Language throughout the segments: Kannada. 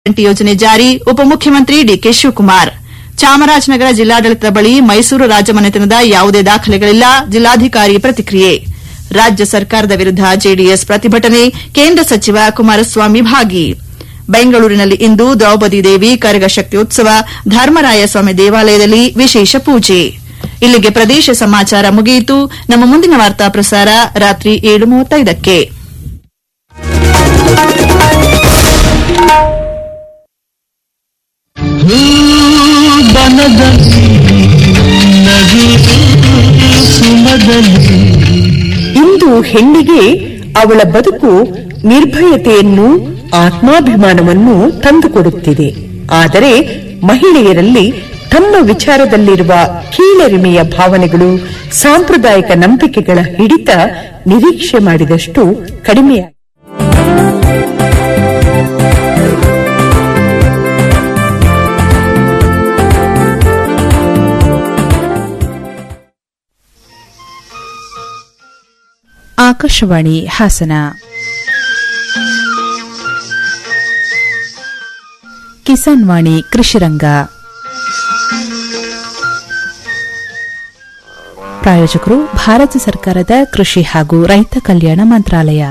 ಗ್ಯಾರಂಟಿ ಯೋಜನೆ ಜಾರಿ ಉಪಮುಖ್ಯಮಂತ್ರಿ ಡಿಕೆ ಶಿವಕುಮಾರ್ ಚಾಮರಾಜನಗರ ಜಿಲ್ಲಾಡಳಿತದ ಬಳಿ ಮೈಸೂರು ರಾಜಮನೆತನದ ಯಾವುದೇ ದಾಖಲೆಗಳಿಲ್ಲ ಜಿಲ್ಲಾಧಿಕಾರಿ ಪ್ರತಿಕ್ರಿಯೆ ರಾಜ್ಯ ಸರ್ಕಾರದ ವಿರುದ್ದ ಜೆಡಿಎಸ್ ಪ್ರತಿಭಟನೆ ಕೇಂದ್ರ ಸಚಿವ ಕುಮಾರಸ್ವಾಮಿ ಭಾಗಿ ಬೆಂಗಳೂರಿನಲ್ಲಿ ಇಂದು ದ್ರೌಪದಿ ದೇವಿ ಕರಗ ಶಕ್ತಿಯೋತ್ಸವ ಧರ್ಮರಾಯ ಸ್ವಾಮಿ ದೇವಾಲಯದಲ್ಲಿ ವಿಶೇಷ ಪೂಜೆ ಇಲ್ಲಿಗೆ ಪ್ರದೇಶ ಸಮಾಚಾರ ಮುಗಿಯಿತು ನಮ್ಮ ಮುಂದಿನ ವಾರ್ತಾ ಪ್ರಸಾರ ರಾತ್ರಿ ಏಳು ಮೂವತ್ತೈದಕ್ಕೆ ಬನದಲ್ಲಿ ನಗುರು ಸುಮದಲ್ಲಿ ಇಂದು ಹೆಣ್ಣಿಗೆ ಅವಳ ಬದುಕು ನಿರ್ಭಯತೆಯನ್ನು ಆತ್ಮಾಭಿಮಾನವನ್ನು ತಂದುಕೊಡುತ್ತಿದೆ ಆದರೆ ಮಹಿಳೆಯರಲ್ಲಿ ತಮ್ಮ ವಿಚಾರದಲ್ಲಿರುವ ಕೀಳರಿಮೆಯ ಭಾವನೆಗಳು ಸಾಂಪ್ರದಾಯಿಕ ನಂಬಿಕೆಗಳ ಹಿಡಿತ ನಿರೀಕ್ಷೆ ಮಾಡಿದಷ್ಟು ಕಡಿಮೆಯಾಗಿದೆ ಆಕಾಶವಾಣಿ ಹಾಸನ ಕಿಸಾನ್ ವಾಣಿ ಕೃಷಿರಂಗ ಪ್ರಾಯೋಜಕರು ಭಾರತ ಸರ್ಕಾರದ ಕೃಷಿ ಹಾಗೂ ರೈತ ಕಲ್ಯಾಣ ಮಂತ್ರಾಲಯ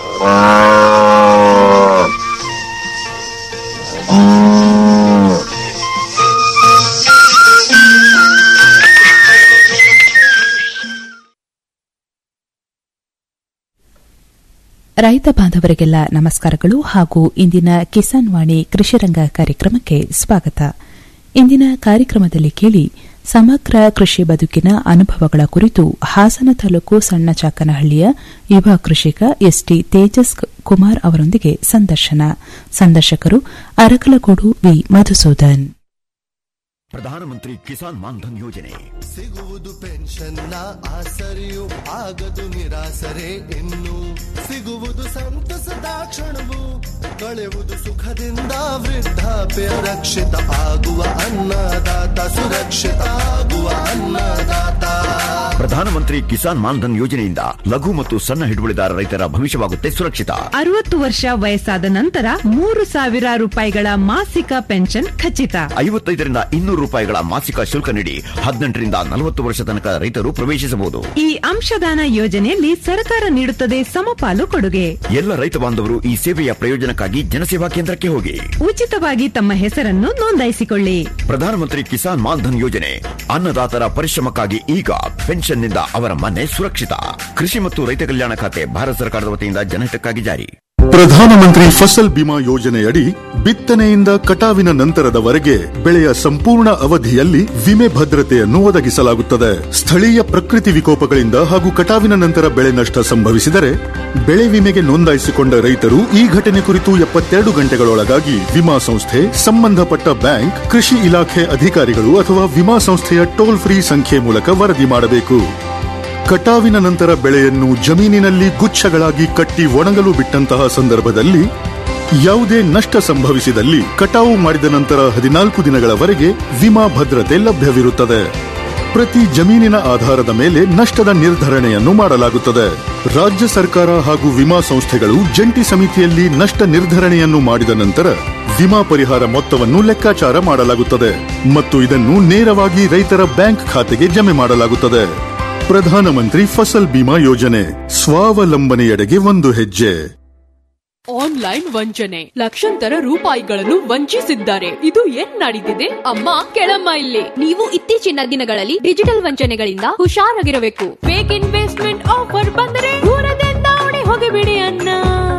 ರೈತ ಬಾಂಧವರಿಗೆಲ್ಲ ನಮಸ್ಕಾರಗಳು ಹಾಗೂ ಇಂದಿನ ಕಿಸಾನ್ ವಾಣಿ ಕೃಷಿರಂಗ ಕಾರ್ಯಕ್ರಮಕ್ಕೆ ಸ್ವಾಗತ ಇಂದಿನ ಕಾರ್ಯಕ್ರಮದಲ್ಲಿ ಕೇಳಿ ಸಮಗ್ರ ಕೃಷಿ ಬದುಕಿನ ಅನುಭವಗಳ ಕುರಿತು ಹಾಸನ ತಾಲೂಕು ಸಣ್ಣ ಚಾಕನಹಳ್ಳಿಯ ಯುವ ಕೃಷಿಕ ಎಸ್ಟಿ ತೇಜಸ್ ಕುಮಾರ್ ಅವರೊಂದಿಗೆ ಸಂದರ್ಶನ ಸಂದರ್ಶಕರು ಅರಕಲಗೂಡು ವಿ ಮಧುಸೂದನ್ ಪ್ರಧಾನಮಂತ್ರಿ ಕಿಸಾನ್ ಮಾನ್ಧನ್ ಯೋಜನೆ ಸಿಗುವುದು ಪೆನ್ಷನ್ನ ಆಸರೆಯು ಆಗದು ನಿರಾಸರೆ ಇನ್ನು ಸಿಗುವುದು ಸಂತಸದ ಕ್ಷಣವು ಕಳೆಯುವುದು ಸುಖದಿಂದ ವೃದ್ಧಾಪ್ಯ ರಕ್ಷಿತ ಆಗುವ ಅನ್ನದಾತ ಸುರಕ್ಷಿತ ಆಗುವ ಅನ್ನದಾತ ಪ್ರಧಾನಮಂತ್ರಿ ಕಿಸಾನ್ ಮಾನ್ಧನ್ ಯೋಜನೆಯಿಂದ ಲಘು ಮತ್ತು ಸಣ್ಣ ಹಿಡುವಳಿದಾರ ರೈತರ ಭವಿಷ್ಯವಾಗುತ್ತೆ ಸುರಕ್ಷಿತ ಅರವತ್ತು ವರ್ಷ ವಯಸ್ಸಾದ ನಂತರ ಮೂರು ಸಾವಿರ ರೂಪಾಯಿಗಳ ಮಾಸಿಕ ಪೆನ್ಷನ್ ಖಚಿತ ಐವತ್ತೈದರಿಂದ ಇನ್ನೂರು ರೂಪಾಯಿಗಳ ಮಾಸಿಕ ಶುಲ್ಕ ನೀಡಿ ಹದಿನೆಂಟರಿಂದ ನಲವತ್ತು ವರ್ಷ ತನಕ ರೈತರು ಪ್ರವೇಶಿಸಬಹುದು ಈ ಅಂಶದಾನ ಯೋಜನೆಯಲ್ಲಿ ಸರ್ಕಾರ ನೀಡುತ್ತದೆ ಸಮಪಾಲು ಕೊಡುಗೆ ಎಲ್ಲ ರೈತ ಬಾಂಧವರು ಈ ಸೇವೆಯ ಪ್ರಯೋಜನಕ್ಕಾಗಿ ಜನಸೇವಾ ಕೇಂದ್ರಕ್ಕೆ ಹೋಗಿ ಉಚಿತವಾಗಿ ತಮ್ಮ ಹೆಸರನ್ನು ನೋಂದಾಯಿಸಿಕೊಳ್ಳಿ ಪ್ರಧಾನಮಂತ್ರಿ ಕಿಸಾನ್ ಮಾನ್ಧನ್ ಯೋಜನೆ ಅನ್ನದಾತರ ಪರಿಶ್ರಮಕ್ಕಾಗಿ ಈಗ ಪೆನ್ಷನ್ನಿಂದ ಅವರ ಮನೆ ಸುರಕ್ಷಿತ ಕೃಷಿ ಮತ್ತು ರೈತ ಕಲ್ಯಾಣ ಖಾತೆ ಭಾರತ ಸರ್ಕಾರದ ವತಿಯಿಂದ ಜನಹಿತಕ್ಕಾಗಿ ಜಾರಿ ಪ್ರಧಾನಮಂತ್ರಿ ಫಸಲ್ ಬಿಮಾ ಯೋಜನೆಯಡಿ ಬಿತ್ತನೆಯಿಂದ ಕಟಾವಿನ ನಂತರದವರೆಗೆ ಬೆಳೆಯ ಸಂಪೂರ್ಣ ಅವಧಿಯಲ್ಲಿ ವಿಮೆ ಭದ್ರತೆಯನ್ನು ಒದಗಿಸಲಾಗುತ್ತದೆ ಸ್ಥಳೀಯ ಪ್ರಕೃತಿ ವಿಕೋಪಗಳಿಂದ ಹಾಗೂ ಕಟಾವಿನ ನಂತರ ಬೆಳೆ ನಷ್ಟ ಸಂಭವಿಸಿದರೆ ಬೆಳೆ ವಿಮೆಗೆ ನೋಂದಾಯಿಸಿಕೊಂಡ ರೈತರು ಈ ಘಟನೆ ಕುರಿತು ಎಪ್ಪತ್ತೆರಡು ಗಂಟೆಗಳೊಳಗಾಗಿ ವಿಮಾ ಸಂಸ್ಥೆ ಸಂಬಂಧಪಟ್ಟ ಬ್ಯಾಂಕ್ ಕೃಷಿ ಇಲಾಖೆ ಅಧಿಕಾರಿಗಳು ಅಥವಾ ವಿಮಾ ಸಂಸ್ಥೆಯ ಟೋಲ್ ಫ್ರೀ ಸಂಖ್ಯೆ ಮೂಲಕ ವರದಿ ಮಾಡಬೇಕು ಕಟಾವಿನ ನಂತರ ಬೆಳೆಯನ್ನು ಜಮೀನಿನಲ್ಲಿ ಗುಚ್ಛಗಳಾಗಿ ಕಟ್ಟಿ ಒಣಗಲು ಬಿಟ್ಟಂತಹ ಸಂದರ್ಭದಲ್ಲಿ ಯಾವುದೇ ನಷ್ಟ ಸಂಭವಿಸಿದಲ್ಲಿ ಕಟಾವು ಮಾಡಿದ ನಂತರ ಹದಿನಾಲ್ಕು ದಿನಗಳವರೆಗೆ ವಿಮಾ ಭದ್ರತೆ ಲಭ್ಯವಿರುತ್ತದೆ ಪ್ರತಿ ಜಮೀನಿನ ಆಧಾರದ ಮೇಲೆ ನಷ್ಟದ ನಿರ್ಧರಣೆಯನ್ನು ಮಾಡಲಾಗುತ್ತದೆ ರಾಜ್ಯ ಸರ್ಕಾರ ಹಾಗೂ ವಿಮಾ ಸಂಸ್ಥೆಗಳು ಜಂಟಿ ಸಮಿತಿಯಲ್ಲಿ ನಷ್ಟ ನಿರ್ಧರಣೆಯನ್ನು ಮಾಡಿದ ನಂತರ ವಿಮಾ ಪರಿಹಾರ ಮೊತ್ತವನ್ನು ಲೆಕ್ಕಾಚಾರ ಮಾಡಲಾಗುತ್ತದೆ ಮತ್ತು ಇದನ್ನು ನೇರವಾಗಿ ರೈತರ ಬ್ಯಾಂಕ್ ಖಾತೆಗೆ ಜಮೆ ಮಾಡಲಾಗುತ್ತದೆ ಪ್ರಧಾನಮಂತ್ರಿ ಫಸಲ್ ಬಿಮಾ ಯೋಜನೆ ಸ್ವಾವಲಂಬನೆಯೆಡೆಗೆ ಒಂದು ಹೆಜ್ಜೆ ಆನ್ಲೈನ್ ವಂಚನೆ ಲಕ್ಷಾಂತರ ರೂಪಾಯಿಗಳನ್ನು ವಂಚಿಸಿದ್ದಾರೆ ಇದು ಏನ್ ನಡೀತಿದೆ ಅಮ್ಮ ಕೆಳಮ್ಮ ಇಲ್ಲಿ ನೀವು ಇತ್ತೀಚಿನ ದಿನಗಳಲ್ಲಿ ಡಿಜಿಟಲ್ ವಂಚನೆಗಳಿಂದ ಹುಷಾರಾಗಿರಬೇಕು ಫೇಕ್ ಇನ್ವೆಸ್ಟ್ಮೆಂಟ್ ಆಫರ್ ಬಂದರೆ ದೂರದಿಂದ ಓಡಿ ಹೋಗಿಬಿಡಿ ಅನ್ನ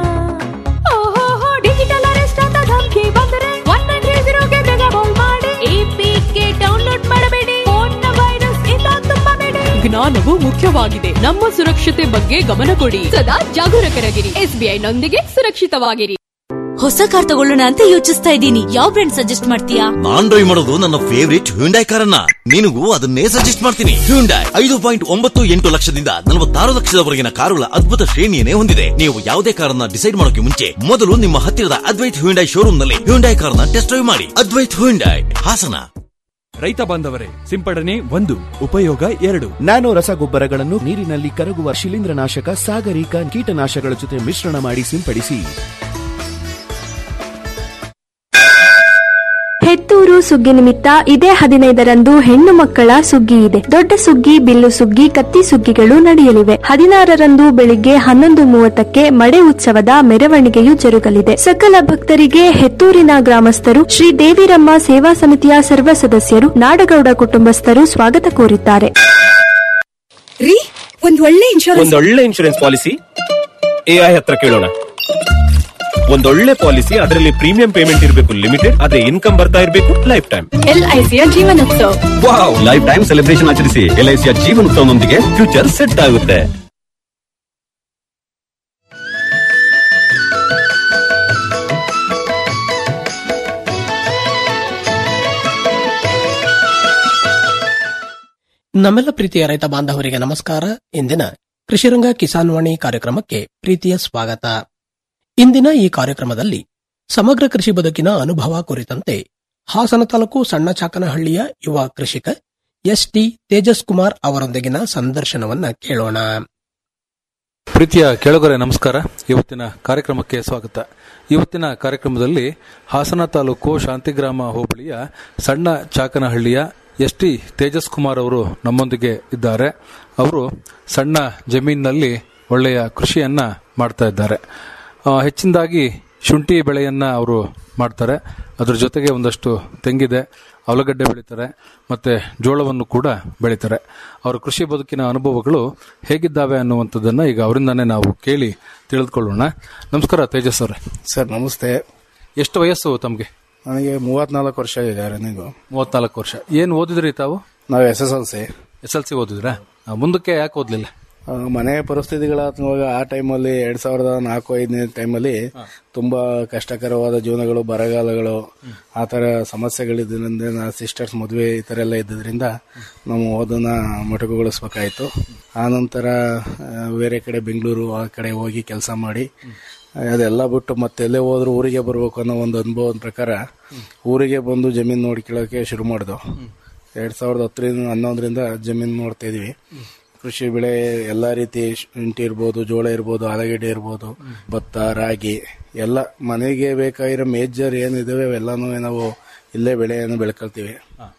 ಓಹೋ ಡಿಜಿಟಲ್ ಅರೆಸ್ಟ್ ಅಂತ ಧಮಕಿ ಬಂದರೆ ಒನ್ ನೈನ್ ತ್ರೀ ಜೀರೋಗೆ ಬೇಗ ಕಾಲ್ ಮಾಡಿ ಎಪಿಕೆ ಡೌನ್ಲೋಡ್ ಮಾಡಬೇಡಿ ಫೋನ್ನ ವೈರಸ್ ಇಂದ ತುಂಬಬೇಡಿ ಜ್ಞಾನವು ಮುಖ್ಯವಾಗಿದೆ ನಮ್ಮ ಸುರಕ್ಷತೆ ಬಗ್ಗೆ ಗಮನ ಕೊಡಿ ಸದಾ ಜಾಗರೂಕರಾಗಿರಿ ಎಸ್ಬಿಐ ನೊಂದಿಗೆ ಸುರಕ್ಷಿತವಾಗಿರಿ ಹೊಸ ಕಾರ್ ತಗೊಳ್ಳೋಣ ಅಂತ ಯೋಚಿಸ್ತಾ ಇದ್ದೀನಿ ಯಾವ ಬ್ರ್ಯಾಂಡ್ ಸಜೆಸ್ಟ್ ಮಾಡ್ತೀಯಾ ನಾನ್ ಡ್ರೈವ್ ಮಾಡೋದು ನನ್ನ ಫೇವರಿಟ್ ಹ್ಯುಂಡೈ ಕಾರನ್ನ ನಿನಗೂ ಅದನ್ನೇ ಸಜೆಸ್ಟ್ ಮಾಡ್ತೀನಿ ಹ್ಯುಂಡೈ ಐದು ಪಾಯಿಂಟ್ ಒಂಬತ್ತು ಎಂಟು ಲಕ್ಷದಿಂದ ನಲವತ್ತಾರು ಲಕ್ಷದವರೆಗಿನ ಕಾರುಗಳ ಅದ್ಭುತ ಶ್ರೇಣಿಯನ್ನೇ ಹೊಂದಿದೆ ನೀವು ಯಾವುದೇ ಕಾರನ್ನ ಡಿಸೈಡ್ ಮಾಡೋಕೆ ಮುಂಚೆ ಮೊದಲು ನಿಮ್ಮ ಹತ್ತಿರದ ಅದ್ವೈತ್ ಹ್ಯುಂಡೈ ಶೋರೂಮ್ ನಲ್ಲಿ ಹ್ಯುಂಡೈ ಕಾರನ್ನ ಟೆಸ್ಟ್ ಡ್ರೈವ್ ಮಾಡಿ ಅದ್ವೈತ್ ಹ್ಯುಂಡೈ ಹಾಸನ ರೈತ ಬಾಂಧವರೇ ಸಿಂಪಡಣೆ ಒಂದು ಉಪಯೋಗ ಎರಡು ನ್ಯಾನೋ ರಸಗೊಬ್ಬರಗಳನ್ನು ನೀರಿನಲ್ಲಿ ಕರಗುವ ಶಿಲೀಂಧ್ರನಾಶಕ ಸಾಗರಿಕ ಕೀಟನಾಶಕಗಳ ಜೊತೆ ಮಿಶ್ರಣ ಮಾಡಿ ಸಿಂಪಡಿಸಿ ಸುಗ್ಗಿ ನಿಮಿತ್ತ ಇದೇ ಹದಿನೈದರಂದು ಹೆಣ್ಣು ಮಕ್ಕಳ ಸುಗ್ಗಿ ಇದೆ ದೊಡ್ಡ ಸುಗ್ಗಿ ಬಿಲ್ಲು ಸುಗ್ಗಿ ಕತ್ತಿ ಸುಗ್ಗಿಗಳು ನಡೆಯಲಿವೆ ಹದಿನಾರರಂದು ಬೆಳಿಗ್ಗೆ ಹನ್ನೊಂದು ಮೂವತ್ತಕ್ಕೆ ಮಡೆ ಉತ್ಸವದ ಮೆರವಣಿಗೆಯು ಜರುಗಲಿದೆ ಸಕಲ ಭಕ್ತರಿಗೆ ಹೆತ್ತೂರಿನ ಗ್ರಾಮಸ್ಥರು ಶ್ರೀ ದೇವಿರಮ್ಮ ಸೇವಾ ಸಮಿತಿಯ ಸರ್ವ ಸದಸ್ಯರು ನಾಡಗೌಡ ಕುಟುಂಬಸ್ಥರು ಸ್ವಾಗತ ಕೋರಿದ್ದಾರೆ ರೀ ಒಂದ್ ಒಳ್ಳೆ ಇನ್ಶೂರೆನ್ಸ್ ಒಂದೊಳ್ಳೆ ಇನ್ಶೂರೆನ್ಸ್ ಪಾಲಿಸಿ ಎಐ ಹತ್ರ ಕೇಳೋಣ ಒಂದೊಳ್ಳೆ ಪಾಲಿಸಿ ಅದರಲ್ಲಿ ಪ್ರೀಮಿಯಂ ಪೇಮೆಂಟ್ ಇರಬೇಕು ಲಿಮಿಟೆಡ್ ಅದೇ ಇನ್ಕಮ್ ಬರ್ತಾ ಇರಬೇಕು ಲೈಫ್ ಟೈಮ್ ಎಲ್ಐಸಿಯ Jeevanotsava wow lifetime celebration ಆಚರಿಸಿ ಎಲ್ಐಸಿಯ ಜೀವನೋತ್ಸವನೊಂದಿಗೆ ಫ್ಯೂಚರ್ ಸೆಟ್ ಆಗುತ್ತೆ ನಮ್ಮೆಲ್ಲ ಪ್ರೀತಿಯ ರೈತ ಬಾಂಧವರಿಗೆ ನಮಸ್ಕಾರ ಇಂದಿನ ಕೃಷಿರಂಗ ಕಿಸಾನ್ ವಾಣಿ ಕಾರ್ಯಕ್ರಮಕ್ಕೆ ಪ್ರೀತಿಯ ಸ್ವಾಗತ ಇಂದಿನ ಈ ಕಾರ್ಯಕ್ರಮದಲ್ಲಿ ಸಮಗ್ರ ಕೃಷಿ ಬದುಕಿನ ಅನುಭವ ಕುರಿತಂತೆ ಹಾಸನ ತಾಲೂಕು ಸಣ್ಣ ಚಾಕನಹಳ್ಳಿಯ ಯುವ ಕೃಷಿಕ ಎಸ್ ಟಿ ತೇಜಸ್ ಕುಮಾರ್ ಅವರೊಂದಿಗಿನ ಸಂದರ್ಶನವನ್ನ ಕೇಳೋಣ ಪ್ರೀತಿಯ ಕೆಳಗರೆ ನಮಸ್ಕಾರ ಇವತ್ತಿನ ಕಾರ್ಯಕ್ರಮಕ್ಕೆ ಸ್ವಾಗತ ಇವತ್ತಿನ ಕಾರ್ಯಕ್ರಮದಲ್ಲಿ ಹಾಸನ ತಾಲೂಕು ಶಾಂತಿಗ್ರಾಮ ಹೋಬಳಿಯ ಸಣ್ಣ ಚಾಕನಹಳ್ಳಿಯ ಎಸ್ ಟಿ ತೇಜಸ್ ಕುಮಾರ್ ಅವರು ನಮ್ಮೊಂದಿಗೆ ಇದ್ದಾರೆ ಅವರು ಸಣ್ಣ ಜಮೀನಿನಲ್ಲಿ ಒಳ್ಳೆಯ ಕೃಷಿಯನ್ನ ಮಾಡ್ತಾ ಇದ್ದಾರೆ ಆ, ಹೆಚ್ಚಿನದಾಗಿ ಶುಂಠಿ ಬೆಳೆಯನ್ನ ಅವರು ಮಾಡ್ತಾರೆ ಅದ್ರ ಜೊತೆಗೆ ಒಂದಷ್ಟು ತೆಂಗಿದೆ ಅವಲಗಡ್ಡೆ ಬೆಳೀತಾರೆ ಮತ್ತೆ ಜೋಳವನ್ನು ಕೂಡ ಬೆಳೀತಾರೆ ಅವರ ಕೃಷಿ ಬದುಕಿನ ಅನುಭವಗಳು ಹೇಗಿದ್ದಾವೆ ಅನ್ನುವಂಥದ್ದನ್ನ ಈಗ ಅವರಿಂದಾನೇ ನಾವು ಕೇಳಿ ತಿಳಿದುಕೊಳ್ಳೋಣ ನಮಸ್ಕಾರ ತೇಜಸ್ ಅವರೇ ಸರ್ ನಮಸ್ತೆ ಎಷ್ಟು ವಯಸ್ಸು ತಮಗೆ ನನಗೆ ಮೂವತ್ನಾಲ್ಕು ವರ್ಷ ಇದೆ ರನ್ನಿಂಗು ಮೂವತ್ನಾಲ್ಕು ವರ್ಷ ಏನ್ ಓದಿದ್ರಿ ತಾವು ನಾವು S S L C S L C ಓದಿದ್ರಾ ಆ, ಮುಂದಕ್ಕೆ ಯಾಕೆ ಓದ್ಲಿಲ್ಲ ಮನೆ ಪರಿಸ್ಥಿತಿಗಳ ಇವಾಗ ಆ ಟೈಮಲ್ಲಿ ಎರಡ್ ಸಾವಿರದ ನಾಲ್ಕು ಐದನೇ ಟೈಮಲ್ಲಿ ತುಂಬಾ ಕಷ್ಟಕರವಾದ ಜೀವನಗಳು ಬರಗಾಲಗಳು ಆ ತರ ಸಮಸ್ಯೆಗಳಿದ್ದರಿಂದ ನಾ ಸಿಸ್ಟರ್ಸ್ ಮದುವೆ ಈ ತರ ಎಲ್ಲ ಇದ್ದಿದ್ರಿಂದ ನಾವು ಓದನ್ನ ಮೊಟಕುಗೊಳಿಸ್ಬೇಕಾಯ್ತು ಆ ನಂತರ ಆ, ಬೇರೆ ಕಡೆ ಬೆಂಗಳೂರು ಆ ಕಡೆ ಹೋಗಿ ಕೆಲಸ ಮಾಡಿ ಅದೆಲ್ಲ ಬಿಟ್ಟು ಮತ್ತೆ ಎಲ್ಲೇ ಹೋದ್ರು ಊರಿಗೆ ಬರ್ಬೇಕು ಅನ್ನೋ ಒಂದು ಅನುಭವದ ಪ್ರಕಾರ ಊರಿಗೆ ಬಂದು ಜಮೀನು ನೋಡ್ಕೊಳ್ಳೋಕೆ ಶುರು ಮಾಡ್ದು ಎರಡ್ ಸಾವಿರದ ಹತ್ತರಿಂದ ಹನ್ನೊಂದರಿಂದ ಜಮೀನು ನೋಡ್ತಾ ಇದೀವಿ ಕೃಷಿ ಬೆಳೆ ಎಲ್ಲಾ ರೀತಿ ಶುಂಠಿ ಇರ್ಬೋದು ಜೋಳ ಇರ್ಬೋದು ಆಲೂಗೆಡ್ಡೆ ಇರ್ಬೋದು ಭತ್ತ ರಾಗಿ ಎಲ್ಲ ಮನೆಗೆ ಬೇಕಾಗಿರೋ ಮೇಜರ್ ಏನಿದಾವೆ ಅವೆಲ್ಲಾನು ನಾವು ಇಲ್ಲೇ ಬೆಳೆಯನ್ನು ಬೆಳ್ಕೊಳ್ತೀವಿ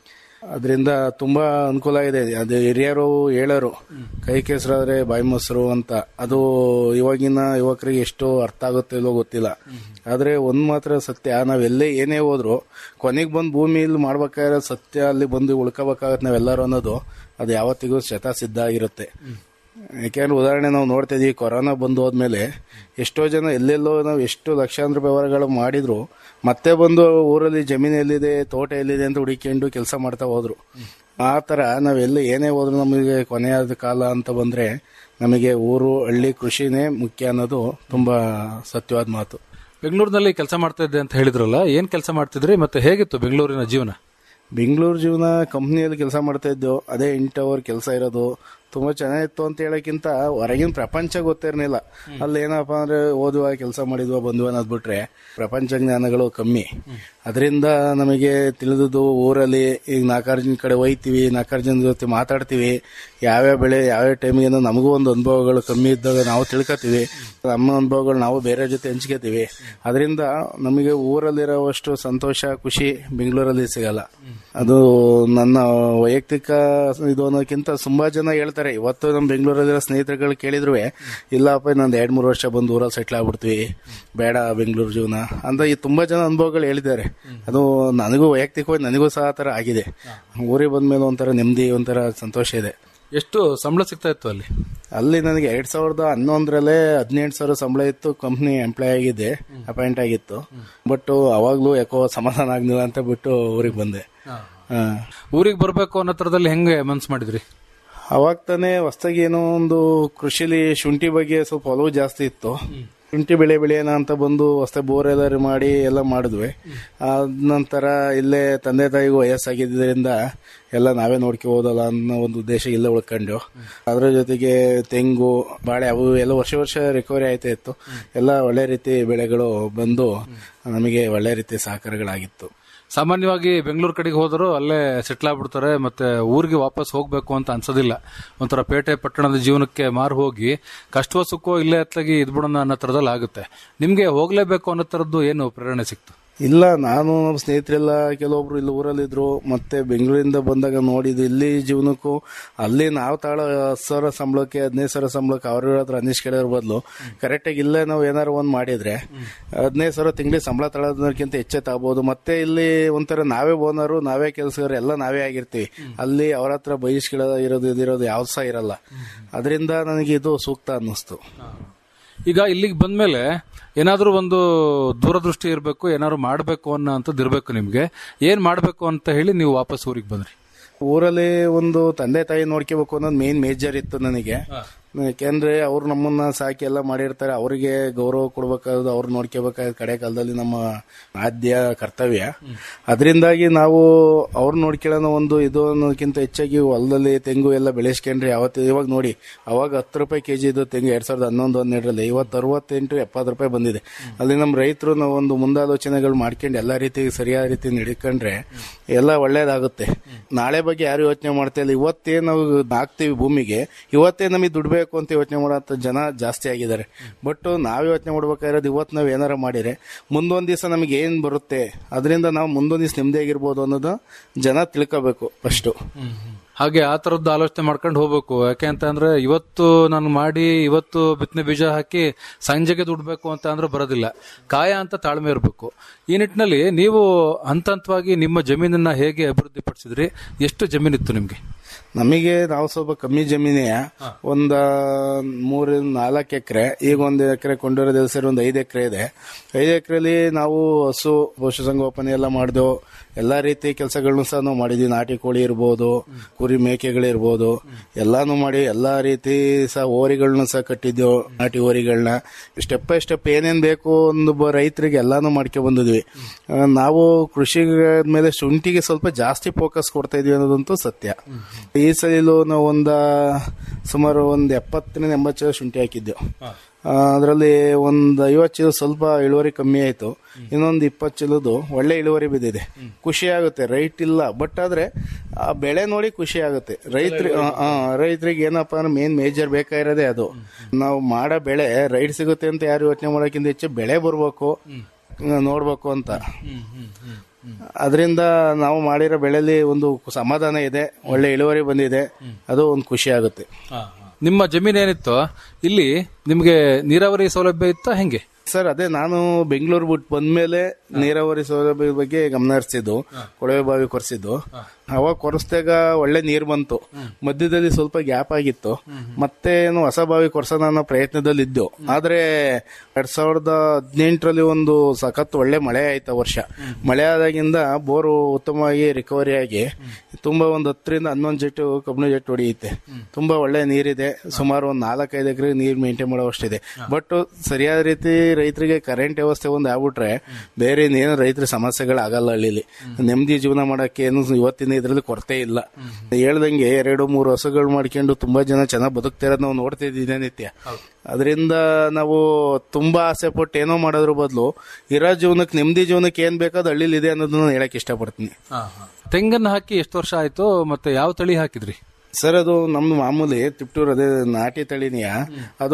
ಅದರಿಂದ ತುಂಬಾ ಅನುಕೂಲ ಇದೆ ಅದು ಹಿರಿಯರು ಹೇಳೋರು ಕೈ ಕೆಸರಾದ್ರೆ ಬಾಯಿ ಮೊಸರು ಅಂತ ಅದು ಇವಾಗಿನ ಯುವಕರಿಗೆ ಎಷ್ಟು ಅರ್ಥ ಆಗುತ್ತೆ ಇಲ್ಲೋ ಗೊತ್ತಿಲ್ಲ ಆದ್ರೆ ಒಂದ್ ಮಾತ್ರ ಸತ್ಯ ನಾವೆಲ್ಲೇ ಏನೇ ಹೋದ್ರು ಕೊನೆಗೆ ಬಂದು ಭೂಮಿಯಲ್ಲಿ ಮಾಡ್ಬೇಕಾದ್ರೆ ಸತ್ಯ ಅಲ್ಲಿ ಬಂದು ಉಳ್ಕೋಬೇಕಾಗತ್ತೆ ನಾವೆಲ್ಲರೂ ಅನ್ನೋದು ಅದು ಯಾವತ್ತಿಗೂ ಶತ ಸಿದ್ಧ ಆಗಿರುತ್ತೆ ಯಾಕೆಂದ್ರೆ ಉದಾಹರಣೆ ನಾವು ನೋಡ್ತಾ ಇದೀವಿ ಕೊರೋನಾ ಬಂದು ಹೋದ್ಮೇಲೆ ಎಷ್ಟೋ ಜನ ಎಲ್ಲೆಲ್ಲೋ ನಾವು ಎಷ್ಟು ಲಕ್ಷಾಂತರ ವ್ಯವಹಾರಗಳು ಮಾಡಿದ್ರು ಮತ್ತೆ ಬಂದು ಊರಲ್ಲಿ ಜಮೀನು ಎಲ್ಲಿದೆ ತೋಟ ಎಲ್ಲಿದೆ ಅಂತ ಹುಡುಕೊಂಡು ಕೆಲಸ ಮಾಡ್ತಾ ಹೋದ್ರು ಆ ತರ ನಾವೆಲ್ಲ ಏನೇ ಹೋದ್ರು ನಮಗೆ ಕೊನೆಯಾದ ಕಾಲ ಅಂತ ಬಂದ್ರೆ ನಮಗೆ ಊರು ಹಳ್ಳಿ ಕೃಷಿನೇ ಮುಖ್ಯ ಅನ್ನೋದು ತುಂಬಾ ಸತ್ಯವಾದ ಮಾತು ಬೆಂಗಳೂರಿನಲ್ಲಿ ಕೆಲಸ ಮಾಡ್ತಾ ಇದ್ದೆ ಅಂತ ಹೇಳಿದ್ರಲ್ಲ ಏನ್ ಕೆಲಸ ಮಾಡ್ತಿದ್ರಿ ಮತ್ತೆ ಹೇಗಿತ್ತು ಬೆಂಗಳೂರಿನ ಜೀವನ ಬೆಂಗಳೂರು ಜೀವನ ಕಂಪ್ನಿಯಲ್ಲಿ ಕೆಲಸ ಮಾಡ್ತಾ ಇದ್ದು ಅದೇ ಎಂಟು ಅವರ್ ಕೆಲಸ ಇರೋದು ತುಂಬಾ ಚೆನ್ನಾಗಿತ್ತು ಅಂತ ಹೇಳಕ್ಕಿಂತ ಹೊರಗಿನ ಪ್ರಪಂಚ ಗೊತ್ತಿರ್ಲಿಲ್ಲ ಅಲ್ಲಿ ಏನಪ್ಪಾ ಅಂದ್ರೆ ಓದುವ ಕೆಲಸ ಮಾಡಿದ್ವ ಬಂದ್ವ ಅನ್ನೋದ್ ಬಿಟ್ರೆ ಪ್ರಪಂಚ ಜ್ಞಾನಗಳು ಕಮ್ಮಿ ಅದರಿಂದ ನಮಗೆ ತಿಳಿದುದು ಊರಲ್ಲಿ ಈಗ ನಾಲ್ಕಾರು ಜನ ಕಡೆ ಹೋಯ್ತಿವಿ ನಾಲ್ಕಾರು ಜನ ಜೊತೆ ಮಾತಾಡ್ತೀವಿ ಯಾವ್ಯಾವ ಬೆಳೆ ಯಾವ್ಯಾವ ಟೈಮಿಗೆ ನಮಗೂ ಒಂದು ಅನುಭವಗಳು ಕಮ್ಮಿ ಇದ್ದಾಗ ನಾವು ತಿಳ್ಕೊತೀವಿ ನಮ್ಮ ಅನುಭವಗಳು ನಾವು ಬೇರೆ ಜೊತೆ ಹಂಚ್ಕೋತೀವಿ ಅದರಿಂದ ನಮಗೆ ಊರಲ್ಲಿರೋವಷ್ಟು ಸಂತೋಷ ಖುಷಿ ಬೆಂಗಳೂರಲ್ಲಿ ಸಿಗಲ್ಲ ಅದು ನನ್ನ ವೈಯಕ್ತಿಕ ಇದು ಅನ್ನೋಕ್ಕಿಂತ ತುಂಬಾ ಜನ ಹೇಳ್ತಾರೆ ಇವತ್ತು ನಮ್ಮ ಬೆಂಗಳೂರಲ್ಲಿರೋ ಸ್ನೇಹಿತರುಗಳು ಕೇಳಿದ್ರು ಇಲ್ಲಪ್ಪ ಇನ್ನೊಂದು ಎರಡ್ ಮೂರು ವರ್ಷ ಬಂದು ಊರಲ್ಲಿ ಸೆಟ್ಲ್ ಆಗ್ಬಿಡ್ತೀವಿ ಬೇಡ ಬೆಂಗಳೂರು ಜೀವನ ಅಂತ ಈ ತುಂಬಾ ಜನ ಅನುಭವಗಳು ಹೇಳಿದ್ದಾರೆ ಅದು ನನಗೂ ವೈಯಕ್ತಿಕವಾಗಿ ನನಗೂ ಸಹ ಆ ಥರ ಆಗಿದೆ ಊರಿಗೆ ಬಂದ್ಮೇಲೆ ಒಂಥರ ನೆಮ್ಮದಿ ಒಂಥರ ಸಂತೋಷ ಇದೆ ಎಷ್ಟು ಸಂಬಳ ಸಿಗ್ತಾ ಇತ್ತು ಅಲ್ಲಿ ಅಲ್ಲಿ ನನಗೆ ಎರಡ್ ಸಾವಿರದ ಹನ್ನೊಂದರಲ್ಲೇ ಹದಿನೆಂಟು ಸಾವಿರ ಸಂಬಳ ಇತ್ತು ಕಂಪ್ನಿ ಎಂಪ್ಲಾಯ್ ಆಗಿದ್ದೆ ಅಪಾಯಿಂಟ್ ಆಗಿತ್ತು ಬಟ್ ಅವಾಗ್ಲೂ ಯಾಕೋ ಸಮಾಧಾನ ಆಗ್ಲಿಲ್ಲ ಅಂತ ಬಿಟ್ಟು ಊರಿಗೆ ಬಂದೆ ಹಾ. ಊರಿಗೆ ಬರ್ಬೇಕು ಅನ್ನೋ ತರದಲ್ಲಿ ಹೆಂಗೆ ಮನ್ಸ್ ಮಾಡಿದ್ರಿ ಅವಾಗ ತಾನೇ ಹೊಸದಾಗಿ ಏನೋ ಒಂದು ಕೃಷಿಲಿ ಶುಂಠಿ ಬಗ್ಗೆ ಸ್ವಲ್ಪ ಒಲವು ಜಾಸ್ತಿ ಇತ್ತು ಶುಂಠಿ ಬೆಳೆ ಬೆಳೆಯೋಣ ಅಂತ ಬಂದು ಹೊಸ ಬೋರ್ ಎಲ್ಲ ಮಾಡಿ ಎಲ್ಲ ಮಾಡಿದ್ವಿ ಅದ ನಂತರ ಇಲ್ಲೇ ತಂದೆ ತಾಯಿಗೂ ವಯಸ್ಸಾಗಿದ್ದರಿಂದ ಎಲ್ಲ ನಾವೇ ನೋಡ್ಕೋಬೋದಲ್ಲ ಅನ್ನೋ ಒಂದು ಉದ್ದೇಶ ಇಲ್ಲೇ ಉಳ್ಕೊಂಡು ಅದ್ರ ಜೊತೆಗೆ ತೆಂಗು ಬಾಳೆ ಅವು ಎಲ್ಲ ವರ್ಷ ವರ್ಷ ರಿಕವರಿ ಆಯ್ತಾ ಇತ್ತು ಎಲ್ಲ ಒಳ್ಳೆ ರೀತಿ ಬೆಳೆಗಳು ಬಂದು ನಮಗೆ ಒಳ್ಳೆ ರೀತಿ ಸಹಕಾರಗಳಾಗಿತ್ತು ಸಾಮಾನ್ಯವಾಗಿ ಬೆಂಗಳೂರು ಕಡೆಗೆ ಹೋದರೂ ಅಲ್ಲೇ ಸೆಟ್ಲ್ ಆಗ್ಬಿಡ್ತಾರೆ ಮತ್ತೆ ಊರಿಗೆ ವಾಪಸ್ ಹೋಗ್ಬೇಕು ಅಂತ ಅನ್ಸೋದಿಲ್ಲ ಒಂಥರ ಪೇಟೆ ಪಟ್ಟಣದ ಜೀವನಕ್ಕೆ ಮಾರು ಹೋಗಿ ಕಷ್ಟವೋ ಸುಖವೋ ಇಲ್ಲೇ ಹತ್ಲಾಗಿ ಇದ್ಬಿಡೋಣ ಅನ್ನೋ ತರದಲ್ಲಿ ಆಗುತ್ತೆ ನಿಮ್ಗೆ ಹೋಗ್ಲೇಬೇಕು ಅನ್ನೋ ತರದ್ದು ಏನು ಪ್ರೇರಣೆ ಸಿಕ್ತು ಇಲ್ಲ ನಾನು ನಮ್ಮ ಸ್ನೇಹಿತರೆಲ್ಲ ಕೆಲವೊಬ್ರು ಇಲ್ಲಿ ಊರಲ್ಲಿದ್ರು ಮತ್ತೆ ಬೆಂಗಳೂರಿಂದ ಬಂದಾಗ ನೋಡಿದ್ದು ಇಲ್ಲಿ ಜೀವನಕ್ಕೂ ಅಲ್ಲಿ ನಾವು ತಾಳ ಹತ್ತು ಸಾವಿರ ಸಂಬಳಕ್ಕೆ ಹದಿನೈದು ಸಾವಿರ ಸಂಬಳಕ್ಕೆ ಅವ್ರ ಹತ್ರ ಅನಿಸ್ ಕೇಳೋದ್ರ ಬದಲು ಕರೆಕ್ಟಾಗಿ ಇಲ್ಲೇ ನಾವು ಏನಾರು ಒಂದು ಮಾಡಿದ್ರೆ ಹದಿನೈದು ಸಾವಿರ ತಿಂಗಳಿಗೆ ಸಂಬಳ ತಗೊಳ್ಳೋದಕ್ಕಿಂತ ಹೆಚ್ಚೆ ತಗೋಬಹುದು ಮತ್ತೆ ಇಲ್ಲಿ ಒಂಥರ ನಾವೇ ಓನರು ನಾವೇ ಕೆಲಸಗಾರ ಎಲ್ಲ ನಾವೇ ಆಗಿರ್ತೀವಿ ಅಲ್ಲಿ ಅವ್ರ ಹತ್ರ ಬಯಸ್ಕೊಳ್ಳೋದು ಇರೋದು ಇದಿರೋದು ಯಾವ್ದು ಸಹ ಇರಲ್ಲ ಅದರಿಂದ ನನಗೆ ಇದು ಸೂಕ್ತ ಅನ್ನಿಸ್ತು ಈಗ ಇಲ್ಲಿಗೆ ಬಂದ್ಮೇಲೆ ಏನಾದ್ರೂ ಒಂದು ದೂರದೃಷ್ಟಿ ಇರಬೇಕು ಏನಾದ್ರು ಮಾಡಬೇಕು ಅನ್ನೋ ಅಂತದ್ದು ಇರಬೇಕು ನಿಮ್ಗೆ ಏನ್ ಮಾಡಬೇಕು ಅಂತ ಹೇಳಿ ನೀವು ವಾಪಸ್ ಊರಿಗೆ ಬಂದ್ರಿ ಊರಲ್ಲಿ ಒಂದು ತಂದೆ ತಾಯಿ ನೋಡ್ಕೋಬೇಕು ಅನ್ನೋದು ಮೇನ್ ಮೇಜರ್ ಇತ್ತು ನನಗೆ ಯಾಕೆಂದ್ರೆ ಅವ್ರು ನಮ್ಮನ್ನ ಸಾಕಿ ಎಲ್ಲ ಮಾಡಿರ್ತಾರೆ ಅವರಿಗೆ ಗೌರವ ಕೊಡ್ಬೇಕಾದ್ರು ಅವ್ರು ನೋಡ್ಕೋಬೇಕಾದ ಕಡೆ ಕಾಲದಲ್ಲಿ ನಮ್ಮ ಆದ್ಯ ಕರ್ತವ್ಯ ಅದರಿಂದಾಗಿ ನಾವು ಅವ್ರು ನೋಡ್ಕೊಳ್ಳೋಣ ಒಂದು ಇದು ಅನ್ನೋದಕ್ಕಿಂತ ಹೆಚ್ಚಾಗಿ ಹೊಲದಲ್ಲಿ ತೆಂಗು ಎಲ್ಲ ಬೆಳೆಸ್ಕೊಂಡ್ರೆ ಯಾವತ್ತು ಇವಾಗ ನೋಡಿ ಅವಾಗ ಹತ್ತು ರೂಪಾಯಿ ಕೆಜಿ ಇದು ತೆಂಗು ಎರಡ್ ಸಾವಿರದ ಹನ್ನೊಂದು ಹನ್ನೆರಡರಲ್ಲಿ ಇವತ್ತು ಅರವತ್ತೆಂಟು ಎಪ್ಪತ್ತು ರೂಪಾಯಿ ಬಂದಿದೆ ಅಲ್ಲಿ ನಮ್ಮ ರೈತರು ನಾವು ಒಂದು ಮುಂದಾಲೋಚನೆಗಳು ಮಾಡ್ಕೊಂಡು ಎಲ್ಲ ರೀತಿ ಸರಿಯಾದ ರೀತಿ ನಡ್ಕೊಂಡ್ರೆ ಎಲ್ಲ ಒಳ್ಳೇದಾಗುತ್ತೆ ನಾಳೆ ಬಗ್ಗೆ ಯಾರು ಯೋಚನೆ ಮಾಡ್ತಾ ಇಲ್ಲ ಇವತ್ತೇ ನಾವು ಹಾಕ್ತೀವಿ ಭೂಮಿಗೆ ಇವತ್ತೇ ನಮಗೆ ದುಡ್ಬೇಕು ಅಂತ ಯೋಚನೆ ಮಾಡೋ ಜನ ಜಾಸ್ತಿ ಆಗಿದ್ದಾರೆ ಬಟ್ ನಾವ್ ಯೋಚನೆ ಮಾಡ್ಬೇಕಾಗಿರೋದು ಇವತ್ತು ನಾವ್ ಏನಾರ ಮಾಡಿದ್ರೆ ಮುಂದೊಂದ್ ದಿವಸ ನಮಗೆ ಏನ್ ಬರುತ್ತೆ ಅದರಿಂದ ನಾವು ಮುಂದೊಂದ್ ದಿವಸ ನೆಮ್ಮದಿಯಾಗಿರ್ಬೋದು ಅನ್ನೋದು ಜನ ತಿಳ್ಕೋಬೇಕು ಫಸ್ಟ್ ಹಾಗೆ ಆ ತರದ್ದು ಆಲೋಚನೆ ಮಾಡ್ಕೊಂಡು ಹೋಗ್ಬೇಕು ಯಾಕೆ ಅಂತ ಅಂದ್ರೆ ಇವತ್ತು ನಾನು ಮಾಡಿ ಇವತ್ತು ಬಿತ್ತನೆ ಬೀಜ ಹಾಕಿ ಸಂಜೆಗೆ ದುಡ್ಬೇಕು ಅಂತ ಅಂದ್ರೆ ಬರೋದಿಲ್ಲ ಕಾಯ ಅಂತ ತಾಳ್ಮೆ ಇರಬೇಕು ಈ ನಿಟ್ಟಿನಲ್ಲಿ ನೀವು ಹಂತ ಹಂತವಾಗಿ ನಿಮ್ಮ ಜಮೀನನ್ನ ಹೇಗೆ ಅಭಿವೃದ್ಧಿ ಪಡಿಸಿದ್ರಿ ಎಷ್ಟು ಜಮೀನಿತ್ತು ನಿಮ್ಗೆ ನಮಗೆ ನಾವು ಸ್ವಲ್ಪ ಕಮ್ಮಿ ಜಮೀನೇ ಒಂದ ಮೂರಿಂದ ನಾಲ್ಕು ಎಕರೆ ಈಗ ಒಂದು ಎಕರೆ ಕೊಂಡಿರೋದು ಸೇರಿ ಒಂದು ಐದು ಎಕರೆ ಇದೆ ಐದು ಎಕರೆಲಿ ನಾವು ಹಸು ಪಶುಸಂಗೋಪನೆ ಎಲ್ಲ ಮಾಡಿದೆವು ಎಲ್ಲಾ ರೀತಿ ಕೆಲಸಗಳನ್ನು ಸಹ ನಾವು ಮಾಡಿದ್ವಿ ನಾಟಿ ಕೋಳಿ ಇರ್ಬೋದು ಕುರಿ ಮೇಕೆಗಳಿರ್ಬೋದು ಎಲ್ಲಾನು ಮಾಡಿ ಎಲ್ಲಾ ರೀತಿ ಸಹ ಓರಿಗಳನ್ನ ಸಹ ಕಟ್ಟಿದ್ದೆವು ನಾಟಿ ಓರಿಗಳನ್ನ ಸ್ಟೆಪ್ ಬೈ ಸ್ಟೆಪ್ ಏನೇನ್ ಬೇಕು ಒಂದು ಬ- ರೈತರಿಗೆ ಎಲ್ಲಾನು ಮಾಡ್ಕೊಂಡ್ ಬಂದಿದ್ವಿ ಆ, ನಾವು ಕೃಷಿ ಮೇಲೆ ಶುಂಠಿಗೆ ಸ್ವಲ್ಪ ಜಾಸ್ತಿ ಫೋಕಸ್ ಕೊಡ್ತಾ ಇದೀವಿ ಅನ್ನೋದಂತೂ ಸತ್ಯ ಈ ಸಲಿಲು ನಾವು ಒಂದ ಸುಮಾರು ಒಂದ್ ಎಪ್ಪತ್ತರಿಂದ ಎಂಬತ್ತು ಚೀಲ ಶುಂಠಿ ಹಾಕಿದ್ದೆವು ಅದರಲ್ಲಿ ಒಂದ್ ಐವತ್ತು ಚೀಲ ಸ್ವಲ್ಪ ಇಳುವರಿ ಕಮ್ಮಿ ಆಯ್ತು ಇನ್ನೊಂದು ಇಪ್ಪತ್ತು ಚೀಲದ್ದು ಒಳ್ಳೆ ಇಳುವರಿ ಬಿದ್ದಿದೆ ಖುಷಿ ಆಗುತ್ತೆ ರೈಟ್ ಇಲ್ಲ ಬಟ್ ಆದ್ರೆ ಆ ಬೆಳೆ ನೋಡಿ ಖುಷಿ ಆಗುತ್ತೆ ರೈತರಿಗೆ ರೈತರಿಗೆ ಏನಪ್ಪಾ ಅಂದ್ರೆ ಮೇನ್ ಮೇಜರ್ ಬೇಕಾಗಿರೋದೇ ಅದು ನಾವು ಮಾಡೋ ಬೆಳೆ ರೈಟ್ ಸಿಗುತ್ತೆ ಅಂತ ಯಾರು ಯೋಚನೆ ಮಾಡೋಕ್ಕಿಂತ ಹೆಚ್ಚು ಬೆಳೆ ಬರ್ಬೇಕು ನೋಡ್ಬೇಕು ಅಂತ ಅದರಿಂದ ನಾವು ಮಾಡಿರೋ ಬೆಳೆಯಲ್ಲಿ ಒಂದು ಸಮಾಧಾನ ಇದೆ ಒಳ್ಳೆ ಇಳುವರಿ ಬಂದಿದೆ ಅದು ಒಂದು ಖುಷಿ ಆಗುತ್ತೆ ನಿಮ್ಮ ಜಮೀನ್ ಏನಿತ್ತು ಇಲ್ಲಿ ನಿಮ್ಗೆ ನೀರಾವರಿ ಸೌಲಭ್ಯ ಇತ್ತ ಹೆಂಗೆ ಸರ್ ಅದೇ ನಾನು ಬೆಂಗಳೂರು ಬಿಟ್ಟು ಬಂದ್ಮೇಲೆ ನೀರಾವರಿ ಸೌಲಭ್ಯದ ಬಗ್ಗೆ ಗಮನ ಹರಿಸಿದ್ದು ಕೊಳವೆ ಬಾವಿ ಕೊರೆಸಿದ್ದು ಅವಾಗ ಕೊರೆಸ್ದಾಗ ಒಳ್ಳೆ ನೀರು ಬಂತು ಮಧ್ಯದಲ್ಲಿ ಸ್ವಲ್ಪ ಗ್ಯಾಪ್ ಆಗಿತ್ತು ಮತ್ತೆ ಏನು ಹೊಸ ಬಾವಿ ಕೊರ್ಸೋಣ ಅನ್ನೋ ಪ್ರಯತ್ನದಲ್ಲಿ ಇದ್ದು ಆದ್ರೆ ಎರಡ್ ಸಾವಿರದ ಹದಿನೆಂಟರಲ್ಲಿ ಒಂದು ಸಖತ್ ಒಳ್ಳೆ ಮಳೆ ಆಯ್ತು ಆ ವರ್ಷ ಮಳೆ ಆದಾಗಿಂದ ಬೋರು ಉತ್ತಮವಾಗಿ ರಿಕವರಿ ಆಗಿ ತುಂಬಾ ಒಂದು ಹತ್ತರಿಂದ ಹನ್ನೊಂದು ಜೆಟ್ಟು ಕಬ್ಬಿಣ ಜೆಟ್ ಹೊಡೆಯುತ್ತೆ ತುಂಬಾ ಒಳ್ಳೆ ನೀರಿದೆ ಸುಮಾರು ಒಂದು ನಾಲ್ಕೈದು ಎಕರೆ ನೀರು ಮೇಂಟೈನ್ ಮಾಡುವಷ್ಟಿದೆ ಬಟ್ ಸರಿಯಾದ ರೀತಿ ರೈತರಿಗೆ ಕರೆಂಟ್ ವ್ಯವಸ್ಥೆ ಒಂದು ಆಗ್ಬಿಟ್ರೆ ಬೇರೆ ಏನು ರೈತರ ಸಮಸ್ಯೆಗಳಾಗಲ್ಲ ಹಳ್ಳಿಲಿ ನೆಮ್ಮದಿ ಜೀವನ ಮಾಡಕ್ಕೆ ಏನು ಇವತ್ತಿನ ಇದ್ರಲ್ಲಿ ಕೊರತೆ ಇಲ್ಲ ಹೇಳ್ದಂಗೆ ಎರಡು ಮೂರು ಹಸುಗಳು ಮಾಡ್ಕೊಂಡು ತುಂಬಾ ಜನ ಚೆನ್ನಾಗಿ ಬದುಕ್ತಾ ಇರೋದು ನಾವು ನೋಡ್ತಾ ಇದ್ದೀವಿ ದಿನನಿತ್ಯ ಅದರಿಂದ ನಾವು ತುಂಬಾ ಆಸೆ ಪಟ್ಟು ಏನೋ ಮಾಡೋದ್ರ ಬದಲು ಇರೋ ಜೀವನಕ್ಕೆ ನೆಮ್ಮದಿ ಜೀವನಕ್ಕೆ ಏನ್ ಬೇಕಾದ ಹಳ್ಳಿಲಿ ಇದೆ ಅನ್ನೋದನ್ನ ಹೇಳಕ್ ಇಷ್ಟಪಡ್ತೀನಿ ತೆಂಗನ್ನ ಹಾಕಿ ಎಷ್ಟು ವರ್ಷ ಆಯ್ತು ಮತ್ತೆ ಯಾವ ತಳಿ ಹಾಕಿದ್ರಿ ಸರ್ ಅದು ನಮ್ದು ಮಾಮೂಲಿ ತಿಪ್ಟೂರ್ ಅದೇ ನಾಟಿ ತಳಿನಿಯ ಅದು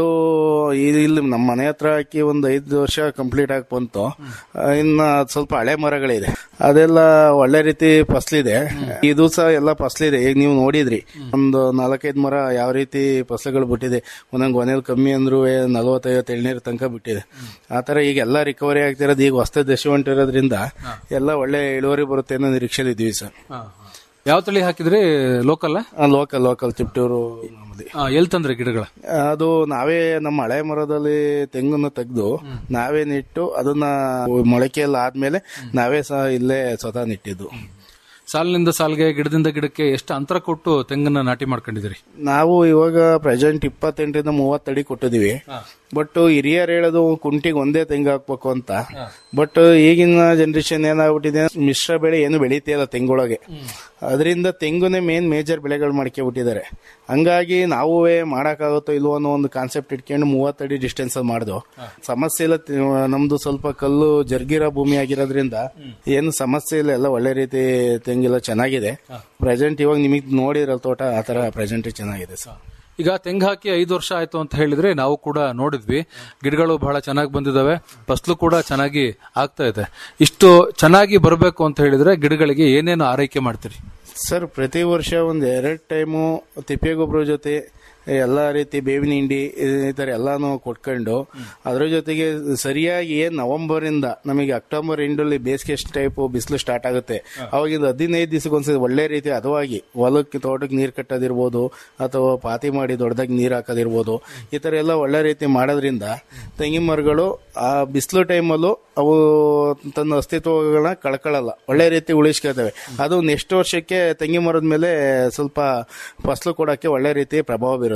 ಈ- ಇಲ್ಲಿ ನಮ್ಮ ಮನೆ ಹತ್ರ ಹಾಕಿ ಒಂದು ಐದು ವರ್ಷ ಕಂಪ್ಲೀಟ್ ಆಗಿ ಬಂತು ಆ, ಇನ್ನ ಅದ್ ಸ್ವಲ್ಪ ಹಳೆ ಮರಗಳಿದೆ ಅದೆಲ್ಲ ಒಳ್ಳೆ ರೀತಿ ಫಸಲಿದೆ ಇದು ಸಹ ಎಲ್ಲ ಫಸಲಿದೆ ಈಗ ನೀವು ನೋಡಿದ್ರಿ ಒಂದು ನಾಲ್ಕೈದು ಮರ ಯಾವ ರೀತಿ ಫಸಲುಗಳು ಬಿಟ್ಟಿದೆ ಒಂದೊಂದು ಕೊನೆಯಲ್ಲಿ ಕಮ್ಮಿ ಅಂದ್ರೂ ನಲವತ್ತೈವತ್ತು ಎಳ್ನೀರು ತನಕ ಬಿಟ್ಟಿದೆ ಆ ತರ ಈಗ ಎಲ್ಲ ರಿಕವರಿ ಆಗ್ತಿರೋದು ಈಗ ಹೊಸ ದಶ ಹೊಂಟಿರೋದ್ರಿಂದ ಎಲ್ಲ ಒಳ್ಳೆ ಇಳುವರಿ ಬರುತ್ತೆ ಅನ್ನೋ ನಿರೀಕ್ಷೆಲಿ ಇದ್ವಿ ಸರ್ ಯಾವ ತಳಿ ಹಾಕಿದ್ರಿ ಲೋಕಲ್ ಲೋಕಲ್ ಲೋಕಲ್ ತಿಪ್ಟೂರು ಎಲ್ ತಂದ್ರಿ ಗಿಡಗಳ ಅದು ನಾವೇ ನಮ್ಮ ಹಳೆ ಮರದಲ್ಲಿ ತೆಂಗನ್ನು ತೆಗೆದು ನಾವೇ ನೆಟ್ಟು ಅದನ್ನ ಮೊಳಕೆ ಎಲ್ಲ ಆದ್ಮೇಲೆ ನಾವೇ ಸಹ ಇಲ್ಲೇ ಸ್ವತಃ ನೆಟ್ಟಿದ್ದು ಸಾಲಿನಿಂದ ಸಾಲಿಗೆ ಗಿಡದಿಂದ ಗಿಡಕ್ಕೆ ಎಷ್ಟು ಅಂತರ ಕೊಟ್ಟು ತೆಂಗನ್ನ ನಾಟಿ ಮಾಡ್ಕೊಂಡಿದ್ದೀರಿ ನಾವು ಇವಾಗ ಪ್ರೆಸೆಂಟ್ ಇಪ್ಪತ್ತೆಂಟರಿಂದ ಮೂವತ್ತು ಅಡಿ ಕೊಟ್ಟಿದೀವಿ ಬಟ್ ಹಿರಿಯರು ಹೇಳೋದು ಕುಂಟಿಗೆ ಒಂದೇ ತೆಂಗು ಹಾಕ್ಬೇಕು ಅಂತ ಬಟ್ ಈಗಿನ ಜನರೇಷನ್ ಏನಾಗ್ಬಿಟ್ಟಿದೆ ಮಿಶ್ರ ಬೆಳೆ ಏನು ಬೆಳೀತಿಲ್ಲ ತೆಂಗೊಳಗೆ ಅದರಿಂದ ತೆಂಗುನೇ ಮೇನ್ ಮೇಜರ್ ಬೆಳೆಗಳು ಮಾಡ್ಕೊಬಿಟ್ಟಿದ್ದಾರೆ ಹಂಗಾಗಿ ನಾವು ಮಾಡಕ್ಕಾಗುತ್ತೋ ಇಲ್ವೋ ಅನ್ನೋ ಒಂದು ಕಾನ್ಸೆಪ್ಟ್ ಇಟ್ಕೊಂಡು ಮೂವತ್ತಡಿ ಡಿಸ್ಟೆನ್ಸ್ ಅಲ್ಲಿ ಮಾಡ್ದು ಸಮಸ್ಯೆ ಇಲ್ಲ ತಿ- ನಮ್ದು ಸ್ವಲ್ಪ ಕಲ್ಲು ಜರ್ಗಿರೋ ಭೂಮಿ ಆಗಿರೋದ್ರಿಂದ ಏನು ಸಮಸ್ಯೆ ಇಲ್ಲ ಎಲ್ಲ ಒಳ್ಳೆ ರೀತಿ ತೆಂಗೆಲ್ಲ ಚೆನ್ನಾಗಿದೆ ಪ್ರೆಸೆಂಟ್ ಇವಾಗ ನಿಮಗೆ ನೋಡಿರೋ ತೋಟ ಆ ತರ ಪ್ರೆಸೆಂಟ್ ಚೆನ್ನಾಗಿದೆ ಸರ್ ಈಗ ತೆಂಗು ಹಾಕಿ ಐದು ವರ್ಷ ಆಯ್ತು ಅಂತ ಹೇಳಿದ್ರೆ ನಾವು ಕೂಡ ನೋಡಿದ್ವಿ ಗಿಡಗಳು ಬಹಳ ಚೆನ್ನಾಗಿ ಬಂದಿದಾವೆ ಫಸಲು ಕೂಡ ಚೆನ್ನಾಗಿ ಆಗ್ತಾ ಇದೆ ಇಷ್ಟು ಚೆನ್ನಾಗಿ ಬರಬೇಕು ಅಂತ ಹೇಳಿದ್ರೆ ಗಿಡಗಳಿಗೆ ಏನೇನು ಆರೈಕೆ ಮಾಡ್ತೀರಿ ಸರ್ ಪ್ರತಿ ವರ್ಷ ಒಂದು ಎರಡು ಟೈಮು ತಿಪ್ಪೆ ಗೊಬ್ಬರ ಜೊತೆ ಎಲ್ಲ ರೀತಿ ಬೇವಿನ ಹಿಂಡಿ ಈ ಥರ ಎಲ್ಲಾನು ಕೊಟ್ಕೊಂಡು ಅದ್ರ ಜೊತೆಗೆ ಸರಿಯಾಗಿ ಏನ್ ನವೆಂಬರ್ ಇಂದ ನಮಗೆ ಅಕ್ಟೋಬರ್ ಎಂಡಲ್ಲಿ ಬೇಸಿಗೆ ಟೈಪ್ ಬಿಸಿಲು ಸ್ಟಾರ್ಟ್ ಆಗುತ್ತೆ ಅವಾಗಿಂದ ಹದಿನೈದು ದಿವಸಕ್ಕೊಂದ್ಸತಿ ಒಳ್ಳೆ ರೀತಿ ಹದವಾಗಿ ಹೊಲಕ್ಕೆ ತೋಟಕ್ಕೆ ನೀರು ಕಟ್ಟೋದಿರ್ಬೋದು ಅಥವಾ ಪಾತಿ ಮಾಡಿ ದೊಡ್ಡದಾಗಿ ನೀರು ಹಾಕೋದಿರ್ಬೋದು ಈ ಥರ ಎಲ್ಲ ಒಳ್ಳೆ ರೀತಿ ಮಾಡೋದ್ರಿಂದ ತೆಂಗಿನ ಮರಗಳು ಆ ಬಿಸಿಲು ಟೈಮಲ್ಲೂ ಅವು ತನ್ನ ಅಸ್ತಿತ್ವಗಳನ್ನ ಕಳ್ಕೊಳ್ಳಲ್ಲ ಒಳ್ಳೆ ರೀತಿ ಉಳಿಸ್ಕೊತವೆ ಅದು ನೆಕ್ಸ್ಟ್ ವರ್ಷಕ್ಕೆ ತೆಂಗಿನ ಮರದ ಮೇಲೆ ಸ್ವಲ್ಪ ಫಸಲು ಕೊಡೋಕ್ಕೆ ಒಳ್ಳೆ ರೀತಿ ಪ್ರಭಾವ ಬೀರುತ್ತೆ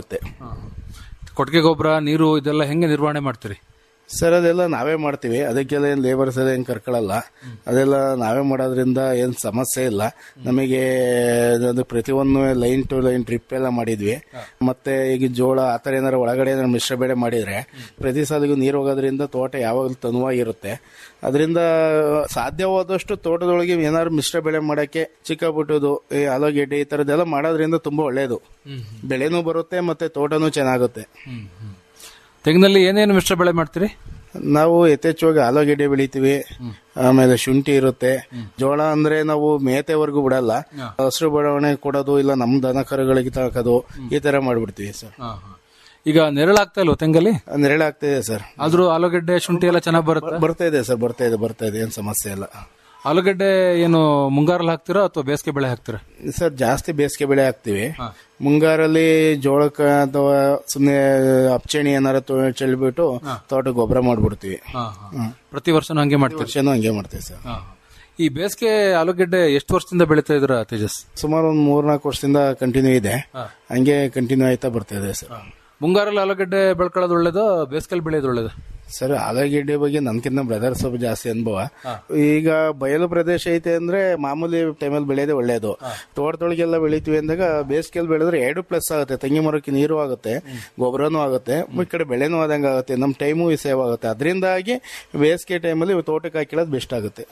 ಕೊಟ್ಟಿಗೆ ಗೊಬ್ಬರ ನೀರು ಇದೆಲ್ಲ ಹೆಂಗೆ ನಿರ್ವಹಣೆ ಮಾಡ್ತೀರಿ ಸರ್ ಅದೆಲ್ಲ ನಾವೇ ಮಾಡ್ತೀವಿ ಅದಕ್ಕೆಲ್ಲ ಏನು ಲೇಬರ್ಸ್ ಎಲ್ಲ ಏನು ಕರ್ಕೊಳ್ಳಲ್ಲ ಅದೆಲ್ಲ ನಾವೇ ಮಾಡೋದ್ರಿಂದ ಏನು ಸಮಸ್ಯೆ ಇಲ್ಲ ನಮಗೆ ಅದು ಪ್ರತಿಯೊಂದು ಲೈನ್ ಟು ಲೈನ್ ಟ್ರಿಪ್ ಎಲ್ಲ ಮಾಡಿದ್ವಿ ಮತ್ತೆ ಈಗ ಜೋಳ ಆ ಥರ ಏನಾರು ಒಳಗಡೆ ಏನಾರು ಮಿಶ್ರ ಬೆಳೆ ಮಾಡಿದ್ರೆ ಪ್ರತಿ ಸಾಲಿಗೂ ನೀರು ಹೋಗೋದ್ರಿಂದ ತೋಟ ಯಾವಾಗಲೂ ತನುವಾಗಿರುತ್ತೆ ಅದರಿಂದ ಸಾಧ್ಯವಾದಷ್ಟು ತೋಟದೊಳಗೆ ಏನಾದ್ರು ಮಿಶ್ರ ಬೆಳೆ ಮಾಡೋಕ್ಕೆ ಚಿಕ್ಕ ಪುಟ್ಟದು ಈ ಆಲೂಗೆಡ್ಡೆ ಈ ಥರದ್ದೆಲ್ಲ ಮಾಡೋದ್ರಿಂದ ತುಂಬಾ ಒಳ್ಳೆಯದು ಬೆಳೆನೂ ಬರುತ್ತೆ ಮತ್ತೆ ತೋಟನೂ ಚೆನ್ನಾಗುತ್ತೆ ತೆಂಗಿನಲ್ಲಿ ಏನೇನು ಮಿಶ್ರ ಬೆಳೆ ಮಾಡ್ತೀರಿ ನಾವು ಯಥೇಚ್ಛವಾಗಿ ಆಲೂಗೆಡ್ಡೆ ಬೆಳಿತೀವಿ ಆಮೇಲೆ ಶುಂಠಿ ಇರುತ್ತೆ ಜೋಳ ಅಂದ್ರೆ ನಾವು ಮೇತೆವರೆಗೂ ಬಿಡಲ್ಲ ಹಸಿರು ಬಡವಣೆ ಕೊಡೋದು ಇಲ್ಲ ನಮ್ ದನ ಕರುಗಳಿಗೆ ತಾಕೋದು ಈ ತರ ಮಾಡ್ಬಿಡ್ತೀವಿ ಸರ್ ಈಗ ನೆರಳಾಗ್ತಾ ಇಲ್ವ ತೆಂಗಲ್ಲಿ ನೆರಳಾಗ್ತಿದೆ ಸರ್ ಆದ್ರೂ ಆಲೂಗಡ್ಡೆ ಶುಂಠಿ ಎಲ್ಲ ಚೆನ್ನಾಗಿ ಬರುತ್ತೆ ಬರ್ತಾ ಇದೆ ಸರ್ ಬರ್ತಾ ಇದೆ ಬರ್ತಾ ಇದೆ ಏನ್ ಸಮಸ್ಯೆ ಇಲ್ಲ ಆಲೂಗಡ್ಡೆ ಏನು ಮುಂಗಾರಲ್ಲಿ ಹಾಕ್ತೀರಾ ಅಥವಾ ಬೇಸಿಗೆ ಬೆಳೆ ಹಾಕ್ತೀರಾ ಸರ್ ಜಾಸ್ತಿ ಬೇಸಿಗೆ ಬೆಳೆ ಹಾಕ್ತಿವಿ ಮುಂಗಾರಲ್ಲಿ ಜೋಳಕ್ಕೆ ಅಥವಾ ಸುಮ್ಮನೆ ಅಪ್ಚಣಿ ಏನಾರ ತೊ- ಚೆಲ್ಬಿಟ್ಟು ತೋಟ ಗೊಬ್ಬರ ಮಾಡ್ಬಿಡ್ತೀವಿ ಹ್ಮ್. ಪ್ರತಿ ವರ್ಷನೂ ಹಂಗೆ ಮಾಡ್ತೀರಿ ವರ್ಷನೂ ಹಂಗೆ ಮಾಡ್ತೀವಿ ಸರ್ ಈ ಬೇಸಿಗೆ ಆಲೂಗಡ್ಡೆ ಎಷ್ಟು ವರ್ಷದಿಂದ ಬೆಳೀತಾ ಇದ್ರ ತೇಜಸ್ ಸುಮಾರು ಒಂದು ಮೂರ್ನಾಲ್ಕು ವರ್ಷದಿಂದ ಕಂಟಿನ್ಯೂ ಇದೆ ಹಂಗೆ ಕಂಟಿನ್ಯೂ ಆಯ್ತಾ ಬರ್ತಾ ಇದೆ ಸರ್ ಮುಂಗಾರಲ್ಲಿ ಆಲೂಗಡ್ಡೆ ಬೆಳ್ಕೊಳ್ಳೋದು ಒಳ್ಳೇದು ಬೇಸಿಗೆಲ್ ಬೆಳೆಯೋದು ಒಳ್ಳೇದು ಸರ್ ಆಲೂಗೆಡ್ಡೆ ಬಗ್ಗೆ ನನ್ಕಿಂತ ಬ್ರದರ್ ಸ್ವಲ್ಪ ಜಾಸ್ತಿ ಅನುಭವ ಈಗ ಬಯಲು ಪ್ರದೇಶ ಐತೆ ಅಂದ್ರೆ ಮಾಮೂಲಿ ಟೈಮಲ್ಲಿ ಬೆಳೆಯೋದೇ ಒಳ್ಳೇದು ತೋಟದೊಳಗೆಲ್ಲ ಬೆಳಿತೀವಿ ಅಂದಾಗ ಬೇಸಿಗೆಯಲ್ಲಿ ಬೆಳೆದ್ರೆ ಎರಡು ಪ್ಲಸ್ ಆಗುತ್ತೆ ತೆಂಗಿ ಮರಕ್ಕೆ ನೀರು ಆಗುತ್ತೆ ಗೊಬ್ಬರನೂ ಆಗುತ್ತೆ ಈ ಕಡೆ ಬೆಳೆನೂ ಆದಂಗೆ ಆಗುತ್ತೆ ನಮ್ಮ ಟೈಮು ಸೇವ್ ಆಗುತ್ತೆ ಅದರಿಂದಾಗಿ ಬೇಸಿಗೆ ಟೈಮಲ್ಲಿ ತೋಟಕ್ಕೆ ಹಾಕಿಳೋದು ಬೆಸ್ಟ್ ಆಗುತ್ತೆ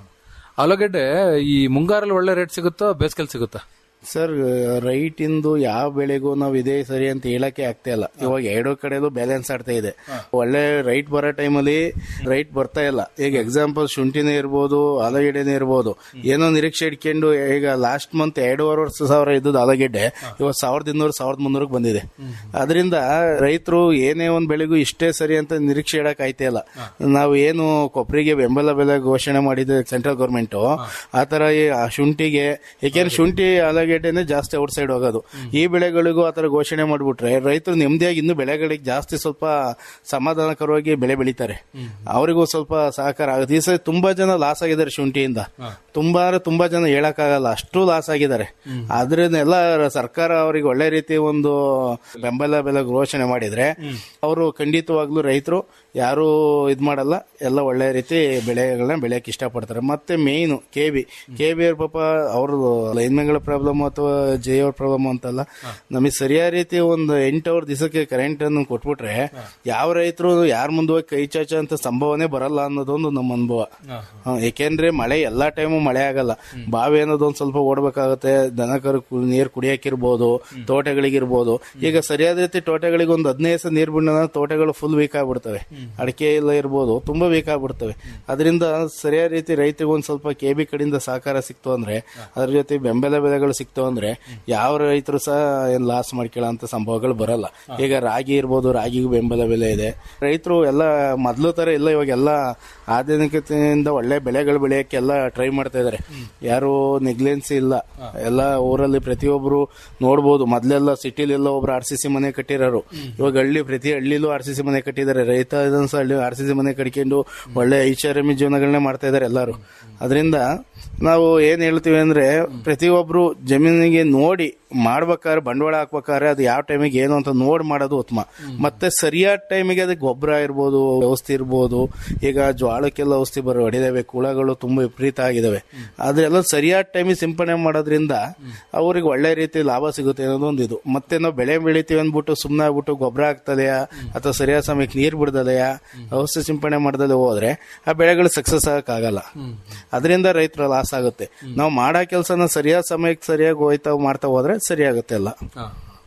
ಆಲೂಗಡ್ಡೆ ಈ ಮುಂಗಾರಲ್ಲಿ ಒಳ್ಳೆ ರೇಟ್ ಸಿಗುತ್ತೋ ಬೇಸಿಗೆಲ್ ಸಿಗುತ್ತಾ ಸರ್ ರೈಟ್ ಇಂದು ಯಾವ ಬೆಳೆಗೂ ನಾವು ಇದೇ ಸರಿ ಅಂತ ಹೇಳಕ್ಕೆ ಆಗ್ತಾ ಇಲ್ಲ ಇವಾಗ ಎರಡು ಕಡೆದು ಬ್ಯಾಲೆನ್ಸ್ ಆಡ್ತಾ ಇದೆ ಒಳ್ಳೆ ರೈಟ್ ಬರೋ ಟೈಮಲ್ಲಿ ರೈಟ್ ಬರ್ತಾ ಇಲ್ಲ ಈಗ ಎಕ್ಸಾಂಪಲ್ ಶುಂಠಿನೇ ಇರ್ಬೋದು ಆಲೂಗೆಡ್ಡೆನೇ ಇರ್ಬೋದು ಏನೋ ನಿರೀಕ್ಷೆ ಇಟ್ಕೊಂಡು ಈಗ ಲಾಸ್ಟ್ ಮಂತ್ ಎರಡೂವರೆ ವರ್ಷ ಸಾವಿರ ಇದ್ದದ್ದು ಆಲೂಗೆಡ್ಡೆ ಇವಾಗ ಸಾವಿರದ ಇನ್ನೂರು ಸಾವಿರದ ಮುನ್ನೂರಕ್ಕೆ ಬಂದಿದೆ ಅದರಿಂದ ರೈತರು ಏನೇ ಒಂದು ಬೆಳೆಗೂ ಇಷ್ಟೇ ಸರಿ ಅಂತ ನಿರೀಕ್ಷೆ ಇಡಕ್ ಆಯ್ತಾ ಇಲ್ಲ ನಾವು ಏನು ಕೊಬ್ಬರಿಗೆ ಬೆಂಬಲ ಬೆಲೆ ಘೋಷಣೆ ಮಾಡಿದ ಸೆಂಟ್ರಲ್ ಗೌರ್ಮೆಂಟ್ ಆ ತರ ಈ ಆ ಶುಂಠಿಗೆ ಏಕೆಂದ್ರೆ ಶುಂಠಿ ಆಲೂಗೆಡ್ಡೆನೆ ಜಾಸ್ತಿ ಔಟ್ ಸೈಡ್ ಹೋಗೋದು ಈ ಬೆಳೆಗಳಿಗೂ ಆ ತರ ಘೋಷಣೆ ಮಾಡ್ಬಿಟ್ರೆ ರೈತರು ನೆಮ್ಮದಿಯಾಗಿ ಇನ್ನು ಬೆಳೆಗಳಿಗೆ ಜಾಸ್ತಿ ಸ್ವಲ್ಪ ಸಮಾಧಾನಕರವಾಗಿ ಬೆಳೆ ಬೆಳಿತಾರೆ ಅವರಿಗೂ ಸ್ವಲ್ಪ ಸಹಕಾರ ಆಗುತ್ತೆ ಈ ಸರಿ ತುಂಬಾ ಜನ ಲಾಸ್ ಆಗಿದ್ದಾರೆ ಶುಂಠಿಯಿಂದ ತುಂಬಾ ಅಂದ್ರೆ ತುಂಬಾ ಜನ ಹೇಳಕ್ಕಾಗಲ್ಲ ಅಷ್ಟು ಲಾಸ್ ಆಗಿದ್ದಾರೆ ಆದ್ರನ್ನೆಲ್ಲ ಸರ್ಕಾರ ಅವರಿಗೆ ಒಳ್ಳೆ ರೀತಿ ಒಂದು ಬೆಂಬಲ ಬೆಲೆ ಘೋಷಣೆ ಮಾಡಿದ್ರೆ ಅವರು ಖಂಡಿತವಾಗ್ಲೂ ರೈತರು ಯಾರು ಇದ್ ಮಾಡಲ್ಲ ಎಲ್ಲ ಒಳ್ಳೆ ರೀತಿ ಬೆಳೆಗಳನ್ನ ಬೆಳೆಯಕ್ಕೆ ಇಷ್ಟಪಡ್ತಾರೆ ಮತ್ತೆ ಮೇಯ್ನು ಕೆ ಬಿ ಕೆ ಬಿ ಅವ್ರ ಪಾಪ ಅವ್ರದ್ದು ಲೈನ್ಮೆನ್ಗಳ ಪ್ರಾಬ್ಲಮ್ ಅಥವಾ ಜೆ ಅವ್ರ ಪ್ರಾಬ್ಲಮ್ ಅಂತಲ್ಲ ನಮಗೆ ಸರಿಯಾದ ರೀತಿ ಒಂದು ಎಂಟು ಅವರ್ ದಿವಸಕ್ಕೆ ಕರೆಂಟ್ ಅನ್ನು ಕೊಟ್ಬಿಟ್ರೆ ಯಾವ ರೈತರು ಯಾರ ಮುಂದೆ ಹೋಗಿ ಕೈ ಚಾಚ ಅಂತ ಸಂಭವನೆ ಬರಲ್ಲ ಅನ್ನೋದೊಂದು ನಮ್ಮ ಅನುಭವ ಹ, ಏಕೆಂದ್ರೆ ಮಳೆ ಎಲ್ಲಾ ಟೈಮು ಮಳೆ ಆಗಲ್ಲ ಬಾವಿ ಅನ್ನೋದು ಒಂದ್ ಸ್ವಲ್ಪ ಓಡ್ಬೇಕಾಗತ್ತೆ ದನ ಕರು ಕು- ನೀರ್ ಕುಡಿಯಕ್ಕಿರ್ಬೋದು ತೋಟಗಳಿಗಿರ್ಬೋದು ಈಗ ಸರಿಯಾದ ರೀತಿ ತೋಟಗಳಿಗೆ ಒಂದು ಹದಿನೈದು ದಿವಸ ನೀರ್ ಬಿಡ ತೋಟಗಳು ಫುಲ್ ವೀಕ್ ಆಗ್ಬಿಡ್ತವೆ ಅಡಿಕೆ ಎಲ್ಲ ಇರ್ಬೋದು ತುಂಬಾ ವೀಕ್ ಆಗ್ಬಿಡ್ತವೆ ಅದರಿಂದ ಸರಿಯಾದ ರೀತಿ ರೈತರಿಗೆ ಒಂದ್ ಸ್ವಲ್ಪ ಕೆ ಬಿ ಕಡೆಯಿಂದ ಸಹಕಾರ ಸಿಕ್ತು ಅಂದ್ರೆ ಅದ್ರ ಜೊತೆ ಬೆಂಬಲ ಬೆಲೆಗಳು ಸಿಕ್ತು ಅಂದ್ರೆ ಯಾವ ರೈತರು ಸಹ ಏನ್ ಲಾಸ್ ಮಾಡ್ಕೊಳ್ಳೋ ಅಂತ ಸಂಭವಗಳು ಬರಲ್ಲ ಈಗ ರಾಗಿ ಇರ್ಬೋದು ರಾಗಿಗೂ ಬೆಂಬಲ ಬೆಲೆ ಇದೆ ರೈತರು ಎಲ್ಲ ಮೊದ್ಲು ತರ ಇಲ್ಲ ಇವಾಗ ಎಲ್ಲ ಆಧುನಿಕತೆಯಿಂದ ಒಳ್ಳೆ ಬೆಳೆಗಳು ಬೆಳೆಯಕ್ಕೆ ಎಲ್ಲ ಟ್ರೈ ಮಾಡ್ತಾ ಇದಾರೆ ಯಾರು ನೆಗ್ಲೆನ್ಸಿ ಇಲ್ಲ ಎಲ್ಲ ಊರಲ್ಲಿ ಪ್ರತಿಯೊಬ್ರು ನೋಡ್ಬೋದು ಮೊದ್ಲೆಲ್ಲ ಸಿಟಿಲೆಲ್ಲ ಒಬ್ರು ಆರ್ ಸಿ ಸಿ ಮನೆ ಕಟ್ಟಿರೋರು ಇವಾಗ ಹಳ್ಳಿ ಪ್ರತಿ ಹಳ್ಳಿಲೂ ಆರ್ ಸಿ ಸಿ ಮನೆ ಕಟ್ಟಿದ್ದಾರೆ ರೈತ ಇದನ್ನ ಸಹ ಹಳ್ಳಿ ಆರ್ ಸಿ ಸಿ ಮನೆ ಕಟ್ಕೊಂಡು ಒಳ್ಳೆ ಐಷಾರಾಮಿ ಜೀವನಗಳನ್ನೇ ಮಾಡ್ತಾ ಇದಾರೆ ಎಲ್ಲರೂ ಅದರಿಂದ ನಾವು ಏನ್ ಹೇಳ್ತೀವಿ ಅಂದ್ರೆ ಪ್ರತಿಯೊಬ್ರು ಜಮೀನಿಗೆ ನೋಡಿ ಮಾಡ್ಬೇಕಾದ್ರೆ ಬಂಡವಾಳ ಹಾಕ್ಬೇಕಾದ್ರೆ ಅದು ಯಾವ ಟೈಮಿಗೆ ಏನು ಅಂತ ನೋಡಿ ಮಾಡೋದು ಉತ್ತಮ ಮತ್ತೆ ಸರಿಯಾದ ಟೈಮಿಗೆ ಅದಕ್ಕೆ ಗೊಬ್ಬರ ಇರ್ಬೋದು ಔಷಧಿ ಇರ್ಬೋದು ಈಗ ಜ್ವಾಳಕ್ಕೆಲ್ಲ ಔಷಧಿ ಬರೋ ಹೊಡಿದಾವೆ ಕುಳಗಳು ತುಂಬಾ ವಿಪರೀತ ಆಗಿದಾವೆ ಅದೆಲ್ಲ ಸರಿಯಾದ ಟೈಮಿಗೆ ಸಿಂಪಡಣೆ ಮಾಡೋದ್ರಿಂದ ಅವ್ರಿಗೆ ಒಳ್ಳೆ ರೀತಿ ಲಾಭ ಸಿಗುತ್ತೆ ಅನ್ನೋದು ಒಂದು ಇದು ಮತ್ತೆ ನಾವು ಬೆಳೆ ಬೆಳಿತೀವಿ ಅಂದ್ಬಿಟ್ಟು ಸುಮ್ಮನೆ ಆಗ್ಬಿಟ್ಟು ಗೊಬ್ಬರ ಹಾಕ್ತದೆಯಾ ಅಥವಾ ಸರಿಯಾದ ಸಮಯಕ್ಕೆ ನೀರು ಬಿಡ್ದಲೆಯಾ ಔಷಧಿ ಸಿಂಪಡಣೆ ಮಾಡ್ದಲೆ ಹೋದ್ರೆ ಆ ಬೆಳೆಗಳು ಸಕ್ಸಸ್ ಆಗಕ್ಕಾಗಲ್ಲ ಅದರಿಂದ ರೈತರ ಲಾಸ್ ಆಗುತ್ತೆ ನಾವು ಮಾಡೋ ಕೆಲಸನ ಸರಿಯಾದ ಸಮಯಕ್ಕೆ ಸರಿಯಾಗಿ ಹೋಯ್ತಾ ಮಾಡ್ತಾ ಹೋದ್ರೆ ಸರಿಯಾಗುತ್ತೆ ಎಲ್ಲ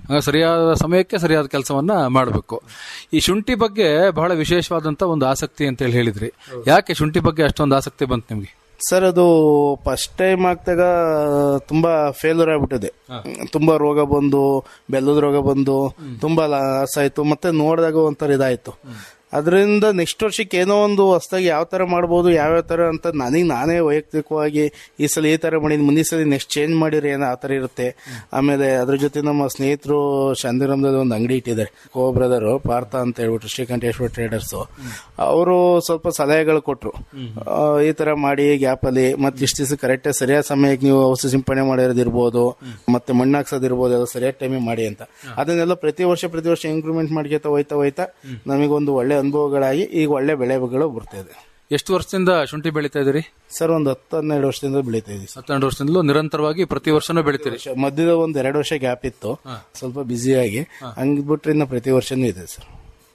ಹಂಗ ಸರಿಯಾದ ಸಮಯಕ್ಕೆ ಸರಿಯಾದ ಕೆಲಸವನ್ನ ಮಾಡಬೇಕು ಈ ಶುಂಠಿ ಬಗ್ಗೆ ಬಹಳ ವಿಶೇಷವಾದಂತ ಒಂದು ಆಸಕ್ತಿ ಅಂತ ಹೇಳಿ ಹೇಳಿದ್ರಿ ಯಾಕೆ ಶುಂಠಿ ಬಗ್ಗೆ ಅಷ್ಟೊಂದು ಆಸಕ್ತಿ ಬಂತು ನಿಮ್ಗೆ ಸರ್ ಅದು ಫಸ್ಟ್ ಟೈಮ್ ಹಾಕ್ದಾಗ ತುಂಬಾ ಫೇಲ್ಯೂರ್ ಆಗ್ಬಿಟ್ಟಿದೆ ತುಂಬಾ ರೋಗ ಬಂದು ಬೆಲ್ಲದ ರೋಗ ಬಂದು ತುಂಬಾ ಲಾಸ್ ಆಯ್ತು ಮತ್ತೆ ನೋಡಿದಾಗ ಒಂಥರ ಇದಾಯ್ತು ಅದರಿಂದ ನೆಕ್ಸ್ಟ್ ವರ್ಷಕ್ಕೆ ಏನೋ ಒಂದು ಹೊಸದಾಗಿ ಯಾವ ತರ ಮಾಡ್ಬೋದು ಯಾವ್ಯಾವ ತರ ಅಂತ ನನಗೆ ನಾನೇ ವೈಯಕ್ತಿಕವಾಗಿ ಈ ಸಲ ಈ ತರ ಮಾಡಿದ್ ಮುಂದಿನ ಸಲ ನೆಕ್ಸ್ಟ್ ಚೇಂಜ್ ಮಾಡಿರಿ ಏನೋ ಆ ತರ ಇರುತ್ತೆ ಆಮೇಲೆ ಅದ್ರ ಜೊತೆ ನಮ್ಮ ಸ್ನೇಹಿತರು ಶಾಂತಿರಾಮದಲ್ಲಿ ಒಂದು ಅಂಗಡಿ ಇಟ್ಟಿದ್ದಾರೆ ಕೋ ಬ್ರದರ್ ಪಾರ್ಥ ಅಂತ ಹೇಳ್ಬಿಟ್ಟು ಶ್ರೀಕಂಠೇಶ್ವರ ಟ್ರೇಡರ್ಸ್ ಅವರು ಸ್ವಲ್ಪ ಸಲಹೆಗಳು ಕೊಟ್ರು ಆ, ಈ ತರ ಮಾಡಿ ಗ್ಯಾಪ್ ಅಲ್ಲಿ ಮತ್ತೆ ಇಷ್ಟು ದಿವಸ ಕರೆಕ್ಟ್ ಸರಿಯಾದ ಸಮಯಕ್ಕೆ ನೀವು ಔಷಧಿ ಸಿಂಪಡಣೆ ಮಾಡಿರೋದಿರ್ಬೋದು ಮತ್ತೆ ಮಣ್ಣು ಹಾಕ್ಸೋದಿರ್ಬೋದು ಎಲ್ಲ ಸರಿಯಾದ ಟೈಮಿಗೆ ಮಾಡಿ ಅಂತ ಅದನ್ನೆಲ್ಲ ಪ್ರತಿ ವರ್ಷ ಪ್ರತಿ ವರ್ಷ ಇಂಪ್ರೂವ್ಮೆಂಟ್ ಮಾಡ್ಕೊತಾ ಹೋಯ್ತಾ ಹೋಯ್ತಾ ನಮಗೊಂದು ಒಳ್ಳೆ ಅನುಭವಗಳಾಗಿ ಈಗ ಒಳ್ಳೆ ಬೆಳೆಗಳು ಬರ್ತಾ ಇದೆ ಎಷ್ಟು ವರ್ಷದಿಂದ ಶುಂಠಿ ಬೆಳೀತಾ ಇದೀರಿ ಸರ್ ಒಂದು ಹತ್ತು ಹನ್ನೆರಡು ವರ್ಷದಿಂದ ಬೆಳೀತಾ ಇದೀವಿ ಸರ್. ಹತ್ತೆರಡು ವರ್ಷದಿಂದಲೂ ನಿರಂತರವಾಗಿ ಪ್ರತಿ ವರ್ಷನೂ ಬೆಳಿತೀರಿ ಮಧ್ಯದ ಒಂದ್ ಎರಡು ವರ್ಷ ಗ್ಯಾಪ್ ಇತ್ತು ಸ್ವಲ್ಪ ಬ್ಯುಸಿ ಆಗಿ ಹಂಗ್ ಬಿಟ್ರೆ ಇನ್ನು ಪ್ರತಿ ವರ್ಷನೂ ಇದೆ ಸರ್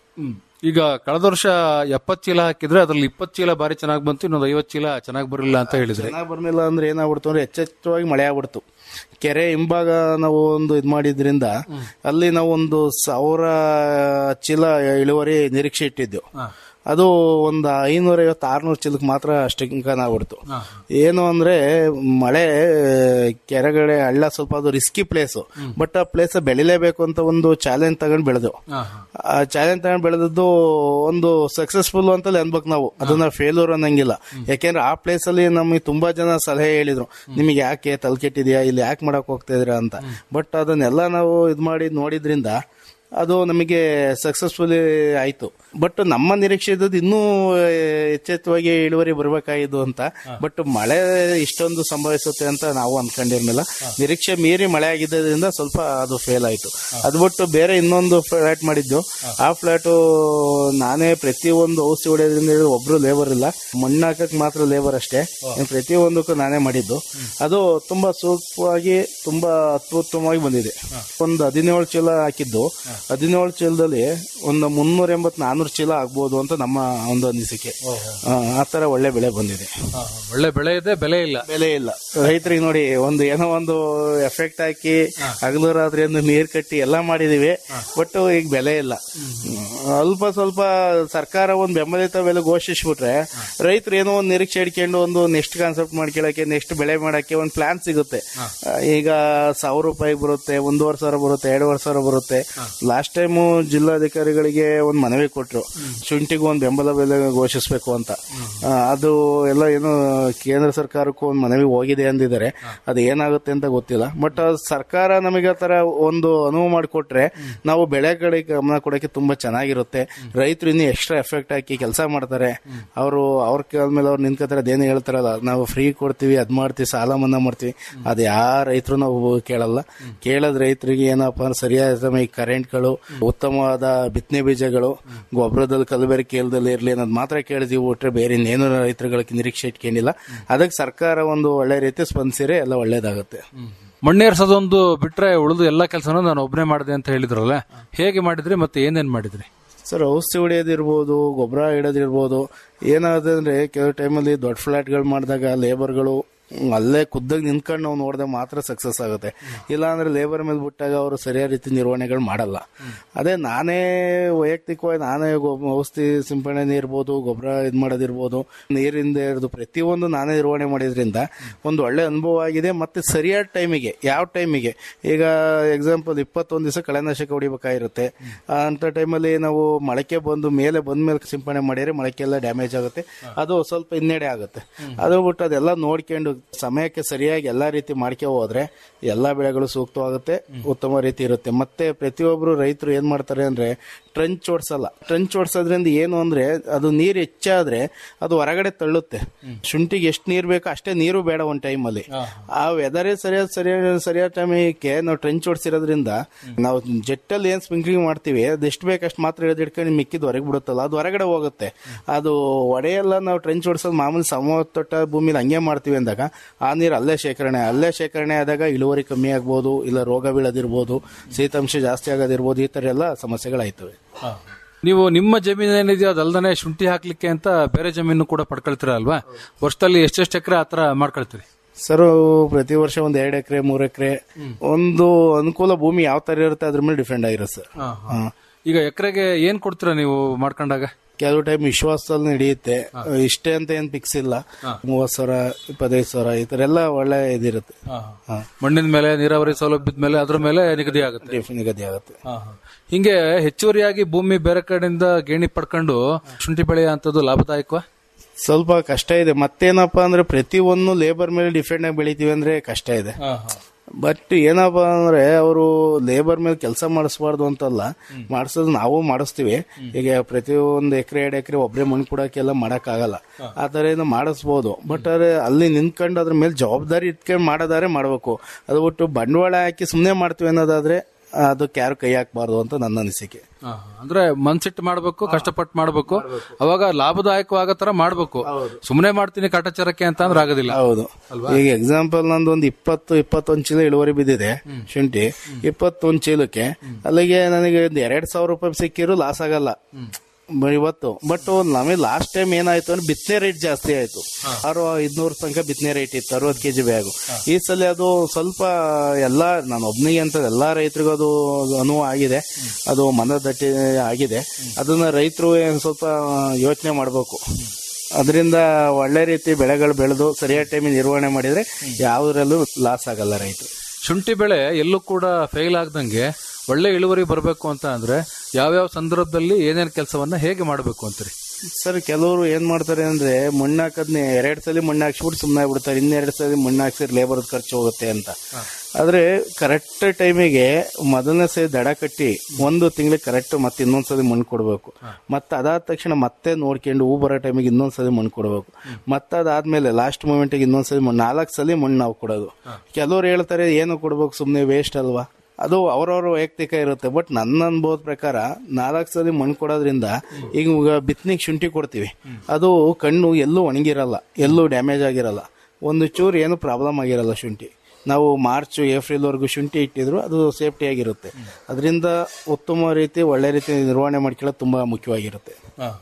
ಈಗ ಕಳೆದ ವರ್ಷ ಎಪ್ಪತ್ ಚೀಲ ಹಾಕಿದ್ರೆ ಅದ್ರಲ್ಲಿ ಇಪ್ಪತ್ ಚೀಲ ಬಾರಿ ಚೆನ್ನಾಗಿ ಬಂತು ಇನ್ನೊಂದು ಐವತ್ ಚೀಲ ಚೆನ್ನಾಗಿ ಬರಲಿಲ್ಲ ಅಂತ ಹೇಳಿದ್ರಿ ಚೆನ್ನಾಗಿ ಬರ್ಲಿಲ್ಲ ಅಂದ್ರೆ ಏನಾಗ್ಬಿಡ್ತು ಅಂದ್ರೆ ಎಚ್ಚೆಚ್ಚವಾಗಿ ಮಳೆ ಆಗ್ಬಿಡ್ತು ಕೆರೆ ಹಿಂಭಾಗ ನಾವು ಒಂದು ಇದ್ ಮಾಡಿದ್ರಿಂದ ಅಲ್ಲಿ ನಾವು ಒಂದು ಸಾವಿರ ಚೀಲ ಇಳುವರಿ ನಿರೀಕ್ಷೆ ಇಟ್ಟಿದ್ದೆವು ಅದು ಒಂದು ಐನೂರ ಐವತ್ತು ಆರ್ನೂರು ಚೀಲಕ್ಕೆ ಮಾತ್ರ ಅಷ್ಟಕ್ಕೆ ಆಗ್ಬಿಡ್ತು ಏನು ಅಂದ್ರೆ ಮಳೆ ಕೆರೆಗಡೆ ಹಳ್ಳ ಸ್ವಲ್ಪ ಅದು ರಿಸ್ಕಿ ಪ್ಲೇಸ್ ಬಟ್ ಆ ಪ್ಲೇಸ್ ಬೆಳಿಲೇಬೇಕು ಅಂತ ಒಂದು ಚಾಲೆಂಜ್ ತಗೊಂಡು ಬೆಳೆದು ಆ ಚಾಲೆಂಜ್ ತಗೊಂಡು ಬೆಳೆದದ್ದು ಒಂದು ಸಕ್ಸಸ್ಫುಲ್ ಅಂತ ಅನ್ಬೇಕು ನಾವು ಅದನ್ನ ಫೇಲ್ಯೂರ್ ಅನ್ನಂಗಿಲ್ಲ ಯಾಕೆಂದ್ರೆ ಆ ಪ್ಲೇಸ್ ಅಲ್ಲಿ ನಮಗೆ ತುಂಬಾ ಜನ ಸಲಹೆ ಹೇಳಿದ್ರು ನಿಮಗೆ ಯಾಕೆ ತಲೆಕೆಟ್ಟಿದ್ಯಾ ಇಲ್ಲಿ ಯಾಕೆ ಮಾಡಕ್ ಹೋಗ್ತಾ ಇದೀರಾ ಅಂತ ಬಟ್ ಅದನ್ನೆಲ್ಲ ನಾವು ಇದ್ ಮಾಡಿ ನೋಡಿದ್ರಿಂದ ಅದು ನಮಗೆ ಸಕ್ಸಸ್ಫುಲಿ ಆಯ್ತು ಬಟ್ ನಮ್ಮ ನಿರೀಕ್ಷೆ ಇದ್ದದ್ದು ಇನ್ನೂ ಎಚ್ಚೆತ್ತವಾಗಿ ಇಳುವರಿ ಬರಬೇಕಾಗಿದ್ದು ಅಂತ ಬಟ್ ಮಳೆ ಇಷ್ಟೊಂದು ಸಂಭವಿಸುತ್ತೆ ಅಂತ ನಾವು ಅನ್ಕೊಂಡಿರ್ಲಿಲ್ಲ ನಿರೀಕ್ಷೆ ಮೀರಿ ಮಳೆ ಆಗಿದ್ದರಿಂದ ಸ್ವಲ್ಪ ಅದು ಫೇಲ್ ಆಯ್ತು ಅದು ಬಿಟ್ಟು ಬೇರೆ ಇನ್ನೊಂದು ಫ್ಲಾಟ್ ಮಾಡಿದ್ದು ಆ ಫ್ಲಾಟು ನಾನೇ ಪ್ರತಿಯೊಂದು ಔಷಧಿ ಹೊಡೆಯೋದ್ರಿಂದ ಹಿಡಿದು ಒಬ್ರು ಲೇಬರ್ ಇಲ್ಲ ಮಣ್ಣು ಹಾಕಕ್ ಮಾತ್ರ ಲೇಬರ್ ಅಷ್ಟೇ ಇನ್ನು ಪ್ರತಿಯೊಂದಕ್ಕೂ ನಾನೇ ಮಾಡಿದ್ದು ಅದು ತುಂಬಾ ಸೂಕ್ತವಾಗಿ ತುಂಬಾ ಅತ್ಯುತ್ತಮವಾಗಿ ಬಂದಿದೆ ಒಂದು ಹದಿನೇಳು ಚೀಲ ಹಾಕಿದ್ದು ಹದಿನೇಳು ಚೀಲದಲ್ಲಿ ಒಂದು ಮುನ್ನೂರ ಎಂಬತ್ ನಾನೂರು ಚೀಲ ಆಗ್ಬೋದು ಅಂತ ನಮ್ಮ ಒಂದು ಅನಿಸಿಕೆ ಆ, ಆ ತರ ಒಳ್ಳೆ ಬೆಳೆ ಬಂದಿದೆ ಒಳ್ಳೆ ಬೆಳೆ ಇದೆ ಬೆಲೆ ಇಲ್ಲ ಬೆಲೆ ಇಲ್ಲ ರೈತರಿಗೆ ನೋಡಿ ಒಂದು ಏನೋ ಒಂದು ಎಫೆಕ್ಟ್ ಹಾಕಿ ಹಗಲು ರಾತ್ರಿ ಒಂದು ನೀರ್ ಕಟ್ಟಿ ಎಲ್ಲ ಮಾಡಿದೀವಿ ಬಟ್ ಈಗ ಬೆಲೆ ಇಲ್ಲ ಹ್ಮ್. ಅಲ್ಪ ಸ್ವಲ್ಪ ಸರ್ಕಾರ ಒಂದು ಬೆಂಬಲಿತ ಬೆಲೆ ಘೋಷಿಸ್ಬಿಟ್ರೆ ರೈತರು ಏನೋ ಒಂದು ನಿರೀಕ್ಷೆ ಇಟ್ಕೊಂಡು ಒಂದು ನೆಕ್ಸ್ಟ್ ಕಾನ್ಸೆಪ್ಟ್ ಮಾಡ್ಕೊಳಕ್ಕೆ ನೆಕ್ಸ್ಟ್ ಬೆಳೆ ಮಾಡಕ್ಕೆ ಒಂದು ಪ್ಲಾನ್ ಸಿಗುತ್ತೆ ಆ, ಈಗ ಸಾವಿರ ರೂಪಾಯಿ ಬರುತ್ತೆ ಒಂದೂವರೆ ಸಾವಿರ ಬರುತ್ತೆ ಎರಡೂವರೆ ಸಾವಿರ ಬರುತ್ತೆ ಲಾಸ್ಟ್ ಟೈಮು ಜಿಲ್ಲಾಧಿಕಾರಿಗಳಿಗೆ ಒಂದು ಮನವಿ ಕೊಟ್ರು ಶುಂಠಿಗೂ ಒಂದು ಬೆಂಬಲ ಬೆಲೆ ಘೋಷಿಸಬೇಕು ಅಂತ ಆ, ಅದು ಎಲ್ಲ ಏನು ಕೇಂದ್ರ ಸರ್ಕಾರಕ್ಕೂ ಒಂದು ಮನವಿ ಹೋಗಿದೆ ಅಂದಿದ್ದಾರೆ ಅದು ಏನಾಗುತ್ತೆ ಅಂತ ಗೊತ್ತಿಲ್ಲ ಬಟ್ ಸರ್ಕಾರ ನಮಗೆ ಆ ತರ ಒಂದು ಅನುವು ಮಾಡಿಕೊಟ್ರೆ ನಾವು ಬೆಳೆ ಕಡೆ ಗಮನ ಕೊಡಕ್ಕೆ ತುಂಬಾ ಚೆನ್ನಾಗಿರುತ್ತೆ ರೈತರು ಇನ್ನೂ ಎಕ್ಸ್ಟ್ರಾ ಎಫೆಕ್ಟ್ ಹಾಕಿ ಕೆಲಸ ಮಾಡ್ತಾರೆ ಅವರು ಅವ್ರ ಕಾಲ ಮೇಲೆ ಅವ್ರು ನಿಂತ್ಕೋತಾರೆ ಅದೇನು ಹೇಳ್ತಾರಲ್ಲ ನಾವು ಫ್ರೀ ಕೊಡ್ತೀವಿ ಅದ್ ಮಾಡ್ತೀವಿ ಸಾಲ ಮನ್ನಾ ಮಾಡ್ತೀವಿ ಅದು ಯಾವ ರೈತರು ನಾವು ಕೇಳಲ್ಲ ಕೇಳದ್ ರೈತರಿಗೆ ಏನಪ್ಪಾ ಅಂದ್ರೆ ಸರಿಯಾದ ಸಮಯ ಕರೆಂಟ್ಗಳು ಉತ್ತಮವಾದ ಬಿತ್ತನೆ ಬೀಜಗಳು ಗೊಬ್ಬರದಲ್ಲಿ ಕಲಬೆರೆ ಕೇಳದಲ್ಲಿ ಇರಲಿ ಅನ್ನೋದು ಮಾತ್ರ ಕೇಳಿದೀವಿ ಬಿಟ್ರೆ ಬೇರೆ ಇನ್ನೇನು ರೈತರುಗಳಿಗೆ ನಿರೀಕ್ಷೆ ಇಟ್ಕೊಂಡಿಲ್ಲ ಅದಕ್ಕೆ ಸರ್ಕಾರ ಒಂದು ಒಳ್ಳೆ ರೀತಿ ಸ್ಪಂದಿಸಿದ್ರೆ ಎಲ್ಲ ಒಳ್ಳೇದಾಗುತ್ತೆ ಮಣ್ಣೇರ್ಸೋದೊಂದು ಬಿಟ್ರೆ ಉಳಿದು ಎಲ್ಲಾ ಕೆಲಸನೂ ನಾನು ಒಬ್ಬನೇ ಮಾಡಿದೆ ಅಂತ ಹೇಳಿದ್ರಲ್ಲ ಹೇಗೆ ಮಾಡಿದ್ರಿ ಮತ್ತೆ ಏನೇನ್ ಮಾಡಿದ್ರಿ ಸರ್ ಔಷಧಿ ಹೊಡೆಯೋದಿರ್ಬೋದು ಗೊಬ್ಬರ ಇಡೋದಿರ್ಬೋದು ಏನಾಗುತ್ತೆ ಅಂದ್ರೆ ಕೆಲವು ಟೈಮಲ್ಲಿ ದೊಡ್ಡ ಫ್ಲಾಟ್ಗಳು ಮಾಡಿದಾಗ ಲೇಬರ್ಗಳು ಹ್ಮ್, ಅಲ್ಲೇ ಖುದ್ದಾಗಿ ನಿಂತ್ಕೊಂಡು ನಾವು ನೋಡಿದಾಗ ಮಾತ್ರ ಸಕ್ಸಸ್ ಆಗುತ್ತೆ ಇಲ್ಲ ಅಂದ್ರೆ ಲೇಬರ್ ಮೇಲೆ ಬಿಟ್ಟಾಗ ಅವರು ಸರಿಯಾದ ರೀತಿ ನಿರ್ವಹಣೆಗಳು ಮಾಡಲ್ಲ ಅದೇ ನಾನೇ ವೈಯಕ್ತಿಕವಾಗಿ ನಾನೇ ಗೊಬ್ಬ- ಔಷಧಿ ಸಿಂಪಡಣೆ ಇರ್ಬೋದು ಗೊಬ್ಬರ ಇದು ಮಾಡೋದಿರ್ಬೋದು ನೀರಿಂದ ಹಿಡಿದು ಪ್ರತಿಯೊಂದು ನಾನೇ ನಿರ್ವಹಣೆ ಮಾಡಿದ್ರಿಂದ ಒಂದು ಒಳ್ಳೆ ಅನುಭವ ಆಗಿದೆ ಮತ್ತೆ ಸರಿಯಾದ ಟೈಮಿಗೆ ಯಾವ ಟೈಮಿಗೆ ಈಗ ಎಕ್ಸಾಂಪಲ್ ಇಪ್ಪತ್ತೊಂದು ದಿವಸ ಕಳೆನಾಶಕ ಹೊಡಿಬೇಕಾಗಿರುತ್ತೆ ಅಂತ ಟೈಮಲ್ಲಿ ನಾವು ಮೊಳಕೆ ಬಂದು ಮೇಲೆ ಬಂದ ಮೇಲೆ ಸಿಂಪಡಣೆ ಮಾಡಿದ್ರೆ ಮೊಳಕೆ ಎಲ್ಲ ಡ್ಯಾಮೇಜ್ ಆಗುತ್ತೆ ಅದು ಸ್ವಲ್ಪ ಹಿನ್ನಡೆ ಆಗುತ್ತೆ ಅದು ಬಿಟ್ಟು ಅದೆಲ್ಲ ನೋಡ್ಕೊಂಡು ಸಮಯಕ್ಕೆ ಸರಿಯಾಗಿ ಎಲ್ಲಾ ರೀತಿ ಮಾಡ್ಕೊ ಹೋದ್ರೆ ಎಲ್ಲಾ ಬೆಳೆಗಳು ಸೂಕ್ತವಾಗುತ್ತೆ ಉತ್ತಮ ರೀತಿ ಇರುತ್ತೆ ಮತ್ತೆ ಪ್ರತಿಯೊಬ್ರು ರೈತರು ಏನ್ ಮಾಡ್ತಾರೆ ಅಂದ್ರೆ ಟ್ರಂಚ್ ಓಡಿಸಲ್ಲ ಟ್ರಂಚ್ ಓಡಿಸೋದ್ರಿಂದ ಏನು ಅಂದ್ರೆ ಅದು ನೀರು ಹೆಚ್ಚಾದ್ರೆ ಅದು ಹೊರಗಡೆ ತಳ್ಳುತ್ತೆ ಶುಂಠಿಗೆ ಎಷ್ಟು ನೀರು ಬೇಕೋ ಅಷ್ಟೇ ನೀರು ಬೇಡ ಒಂದ್ ಟೈಮ್ ಅಲ್ಲಿ ಆ ವೆದರೇ ಸರಿಯಾದ ಸರಿಯಾದ ಸರಿಯಾದ ಟೈಮಿಗೆ ನಾವು ಟ್ರೆಂಚ್ ಓಡಿಸಿರೋದ್ರಿಂದ ನಾವು ಜೆಟ್ಟಲ್ಲಿ ಏನ್ ಸ್ಪ್ರಿಂಕ್ಲಿಂಗ್ ಮಾಡ್ತೀವಿ ಅದು ಎಷ್ಟು ಬೇಕಷ್ಟು ಮಾತ್ರ ಹಿಡಿದು ಇಟ್ಕೊಂಡು ಮಿಕ್ಕಿದ್ ಹೊರಗೆ ಬಿಡುತ್ತಲ್ಲ ಅದು ಹೊರಗಡೆ ಹೋಗುತ್ತೆ ಅದು ಒಡೆಯೆಲ್ಲ ನಾವು ಟ್ರೆಂಚ್ ಓಡಿಸೋದು ಮಾಮೂಲಿ ಸಮತಟ್ಟ ಭೂಮಿಲಿ ಹಂಗೆ ಮಾಡ್ತೀವಿ ಅಂದಾಗ ಆ ನೀರು ಅಲ್ಲೇ ಶೇಖರಣೆ ಅಲ್ಲೇ ಶೇಖರಣೆ ಆದಾಗ ಇಳುವರಿ ಕಮ್ಮಿ ಆಗ್ಬೋದು ಇಲ್ಲ ರೋಗ ಬೀಳೋದಿರ್ಬೋದು ಶೀತಾಂಶ ಜಾಸ್ತಿ ಆಗೋದಿರ್ಬೋದು ಈ ತರ ಎಲ್ಲ ಸಮಸ್ಯೆಗಳಾಯ್ತವೆ ನೀವು ನಿಮ್ಮ ಜಮೀನು ಏನಿದೆಯೋ ಅದಲ್ದನೆ ಶುಂಠಿ ಹಾಕ್ಲಿಕ್ಕೆ ಅಂತ ಬೇರೆ ಜಮೀನು ಕೂಡ ಪಡ್ಕೊಳ್ತೀರಾ ಅಲ್ವಾ ವರ್ಷದಲ್ಲಿ ಎಷ್ಟೆಷ್ಟು ಎಕರೆ ಆತರ ಮಾಡ್ಕೊಳ್ತೀರಿ ಸರ್ ಪ್ರತಿ ವರ್ಷ ಒಂದ್ ಎರಡ್ ಎಕರೆ ಮೂರ್ ಎಕರೆ ಒಂದು ಅನುಕೂಲ ಭೂಮಿ ಯಾವ ತರ ಇರುತ್ತೆ ಅದ್ರ ಮೇಲೆ ಡಿಪೆಂಡ್ ಆಗಿರುತ್ತೆ ಸರ್ ಹಾ. ಈಗ ಎಕರೆಗೆ ಏನ್ ಕೊಡ್ತೀರಾ ನೀವು ಮಾಡ್ಕೊಂಡಾಗ ಕೆಲವು ಟೈಮ್ ವಿಶ್ವಾಸದಲ್ಲಿ ನಡೆಯುತ್ತೆ ಇಷ್ಟೇ ಅಂತ ಏನ್ ಫಿಕ್ಸ್ ಇಲ್ಲ ಮೂವತ್ ಸಾವಿರ ಇಪ್ಪತ್ತೈದು ಸಾವಿರ ಈ ತರ ಎಲ್ಲ ಒಳ್ಳೆ ಇದಿರುತ್ತೆ ಹಾ. ಮಣ್ಣಿನ ಮೇಲೆ ನೀರಾವರಿ ಸೌಲಭ್ಯದ ಮೇಲೆ ಅದ್ರ ಮೇಲೆ ನಿಗದಿ ಆಗುತ್ತೆ ಡಿಫ್- ನಿಗದಿ ಆಗುತ್ತೆ ಹಿಂಗೆ ಹೆಚ್ಚುವರಿಯಾಗಿ ಭೂಮಿ ಬೇರೆ ಕಡೆಯಿಂದ ಗೇಣಿ ಪಡ್ಕೊಂಡು ಶುಂಠಿ ಬೆಳೆಯ ಅಂತದ್ದು ಲಾಭದಾಯಕವಾ ಸ್ವಲ್ಪ ಕಷ್ಟ ಇದೆ ಮತ್ತೇನಪ್ಪಾ ಅಂದ್ರೆ ಪ್ರತಿ ಒಂದು ಲೇಬರ್ ಮೇಲೆ ಡಿಪೆಂಡ್ ಆಗಿ ಬೆಳಿತೀವಿ ಅಂದ್ರೆ ಕಷ್ಟ ಇದೆ ಬಟ್ ಏನಪ್ಪಾ ಅಂದ್ರೆ ಅವರು ಲೇಬರ್ ಮೇಲೆ ಕೆಲಸ ಮಾಡಿಸಬಾರ್ದು ಅಂತಲ್ಲ ಮಾಡಿಸೋದು ನಾವು ಮಾಡಿಸ್ತೀವಿ ಈಗ ಪ್ರತಿ ಒಂದು ಎಕರೆ ಎರಡು ಎಕರೆ ಒಬ್ಬರೇ ಮಣ್ಣು ಕೊಡಕ್ಕೆಲ್ಲ ಮಾಡಕ್ ಆಗಲ್ಲ ಆ ತರ ಏನೋ ಮಾಡಿಸ್ಬೋದು ಬಟ್ ಅದೇ ಅಲ್ಲಿ ನಿಂತ್ಕೊಂಡು ಅದ್ರ ಮೇಲೆ ಜವಾಬ್ದಾರಿ ಇಟ್ಕೊಂಡು ಮಾಡೋದಾದ್ರೆ ಮಾಡ್ಬೇಕು ಅದು ಬಿಟ್ಟು ಬಂಡವಾಳ ಹಾಕಿ ಸುಮ್ಮನೆ ಮಾಡ್ತೀವಿ ಅನ್ನೋದಾದ್ರೆ ಅದಕ್ಕೆ ಯಾರು ಕೈ ಹಾಕ್ಬಾರ್ದು ಅಂತ ನನ್ನ ಅನಿಸಿಕೆ ಅಂದ್ರೆ ಮನ್ಸಿಟ್ಟು ಮಾಡ್ಬೇಕು ಕಷ್ಟಪಟ್ಟು ಮಾಡ್ಬೇಕು ಅವಾಗ ಲಾಭದಾಯಕವಾಗೋ ತರ ಮಾಡ್ಬೇಕು ಸುಮ್ಮನೆ ಮಾಡ್ತೀನಿ ಕಾಟಾಚಾರಕ್ಕೆ ಅಂತ ಅಂದ್ರೆ ಆಗೋದಿಲ್ಲ ಹೌದು ಈಗ ಎಕ್ಸಾಂಪಲ್ ನಂದು ಒಂದು ಇಪ್ಪತ್ತು ಇಪ್ಪತ್ತೊಂದು ಚೀಲ ಇಳುವರಿ ಬಿದ್ದಿದೆ ಶುಂಠಿ ಇಪ್ಪತ್ತೊಂದು ಚೀಲಕ್ಕೆ ಅಲ್ಲಿಗೆ ನನಗೆ ಒಂದು ಎರಡ್ ಸಾವಿರ ರೂಪಾಯಿ ಸಿಕ್ಕಿರು ಲಾಸ್ ಆಗಲ್ಲ ಬ- ಇವತ್ತು ಬಟ್ ನಮಗೆ ಲಾಸ್ಟ್ ಟೈಮ್ ಏನಾಯ್ತು ಅಂದ್ರೆ ಬಿತ್ತನೆ ರೇಟ್ ಜಾಸ್ತಿ ಆಯ್ತು ಆರು ಐದ್ನೂರು ತನಕ ಬಿತ್ತನೆ ರೇಟ್ ಇತ್ತು ಅರವತ್ತು ಕೆಜಿ ಬ್ಯಾಗು ಈ ಸಲ ಅದು ಸ್ವಲ್ಪ ಎಲ್ಲಾ ನಾನು ಒಬ್ನಿಗೆ ಅಂತ ಎಲ್ಲಾ ರೈತರಿಗೂ ಅದು ಅನುವು ಆಗಿದೆ ಅದು ಮನದಟ್ಟಿ ಆಗಿದೆ ಅದನ್ನ ರೈತರು ಸ್ವಲ್ಪ ಯೋಚನೆ ಮಾಡಬೇಕು ಅದರಿಂದ ಒಳ್ಳೆ ರೀತಿ ಬೆಳೆಗಳು ಬೆಳೆದು ಸರಿಯಾದ ಟೈಮಿಗೆ ನಿರ್ವಹಣೆ ಮಾಡಿದ್ರೆ ಯಾವುದ್ರಲ್ಲೂ ಲಾಸ್ ಆಗಲ್ಲ ರೈತರು ಶುಂಠಿ ಬೆಳೆ ಎಲ್ಲೂ ಕೂಡ ಫೇಲ್ ಆಗ್ದಂಗೆ ಒಳ್ಳೆ ಇಳುವರಿ ಬರಬೇಕು ಅಂತ ಅಂದ್ರೆ ಯಾವ್ಯಾವ ಸಂದರ್ಭದಲ್ಲಿ ಏನೇನ್ ಕೆಲಸವನ್ನ ಹೇಗೆ ಮಾಡಬೇಕು ಅಂತೀರಿ ಸರ್ ಕೆಲವರು ಏನ್ ಮಾಡ್ತಾರೆ ಅಂದ್ರೆ ಮಣ್ಣು ಹಾಕದ್ನೆ ಎರಡ್ ಸಲ ಮಣ್ಣು ಹಾಕ್ಸ್ಬಿಟ್ಟು ಸುಮ್ಮನೆ ಬಿಡ್ತಾರೆ ಇನ್ನೆರಡು ಸಲ ಮಣ್ಣು ಹಾಕ್ಸಿದ್ರೆ ಲೇಬರ್ ಖರ್ಚು ಹೋಗುತ್ತೆ ಅಂತ ಆದ್ರೆ ಕರೆಕ್ಟ್ ಟೈಮಿಗೆ ಮೊದಲನೇ ಸಲ ದಡ ಕಟ್ಟಿ ಒಂದು ತಿಂಗಳಿಗೆ ಕರೆಕ್ಟ್ ಮತ್ತೆ ಇನ್ನೊಂದ್ಸಲಿ ಮಣ್ಣು ಕೊಡಬೇಕು ಮತ್ತೆ ಅದಾದ ತಕ್ಷಣ ಮತ್ತೆ ನೋಡ್ಕೊಂಡು ಹೂ ಬರೋ ಟೈಮಿಗೆ ಇನ್ನೊಂದ್ಸಲಿ ಮಣ್ಣು ಕೊಡಬೇಕು ಮತ್ತೆ ಅದಾದ್ಮೇಲೆ ಲಾಸ್ಟ್ ಮೂಮೆಂಟಿಗೆ ಇನ್ನೊಂದ್ಸಲಿ ಮಣ್ಣು ನಾಲ್ಕು ಸಲ ಮಣ್ಣು ನಾವು ಕೊಡೋದು ಕೆಲವ್ರು ಹೇಳ್ತಾರೆ ಏನು ಕೊಡ್ಬೇಕು ಸುಮ್ಮನೆ ವೇಸ್ಟ್ ಅಲ್ವಾ ಅದು ಅವ್ರವ್ರ ವೈಯಕ್ತಿಕ ಇರುತ್ತೆ ಬಟ್ ನನ್ನ ಅನ್ಬೋದ ಪ್ರಕಾರ ನಾಲ್ಕು ಸಲ ಮಣ್ಣು ಕೊಡೋದ್ರಿಂದ ಈಗ ಬಿತ್ತನಿಗೆ ಶುಂಠಿ ಕೊಡ್ತೀವಿ ಅದು ಕಣ್ಣು ಎಲ್ಲೂ ಒಣಗಿರಲ್ಲ ಎಲ್ಲೂ ಡ್ಯಾಮೇಜ್ ಆಗಿರಲ್ಲ ಒಂದು ಚೂರು ಏನು ಪ್ರಾಬ್ಲಮ್ ಆಗಿರಲ್ಲ ಶುಂಠಿ ನಾವು ಮಾರ್ಚ್ ಏಪ್ರಿಲ್ ವರೆಗೂ ಶುಂಠಿ ಇಟ್ಟಿದ್ರು ಅದು ಸೇಫ್ಟಿ ಆಗಿರುತ್ತೆ ಅದರಿಂದ ಉತ್ತಮ ರೀತಿ ಒಳ್ಳೆ ರೀತಿ ನಿರ್ವಹಣೆ ಮಾಡ್ಕೊಳ್ಳೋದು ತುಂಬಾ ಮುಖ್ಯವಾಗಿರುತ್ತೆ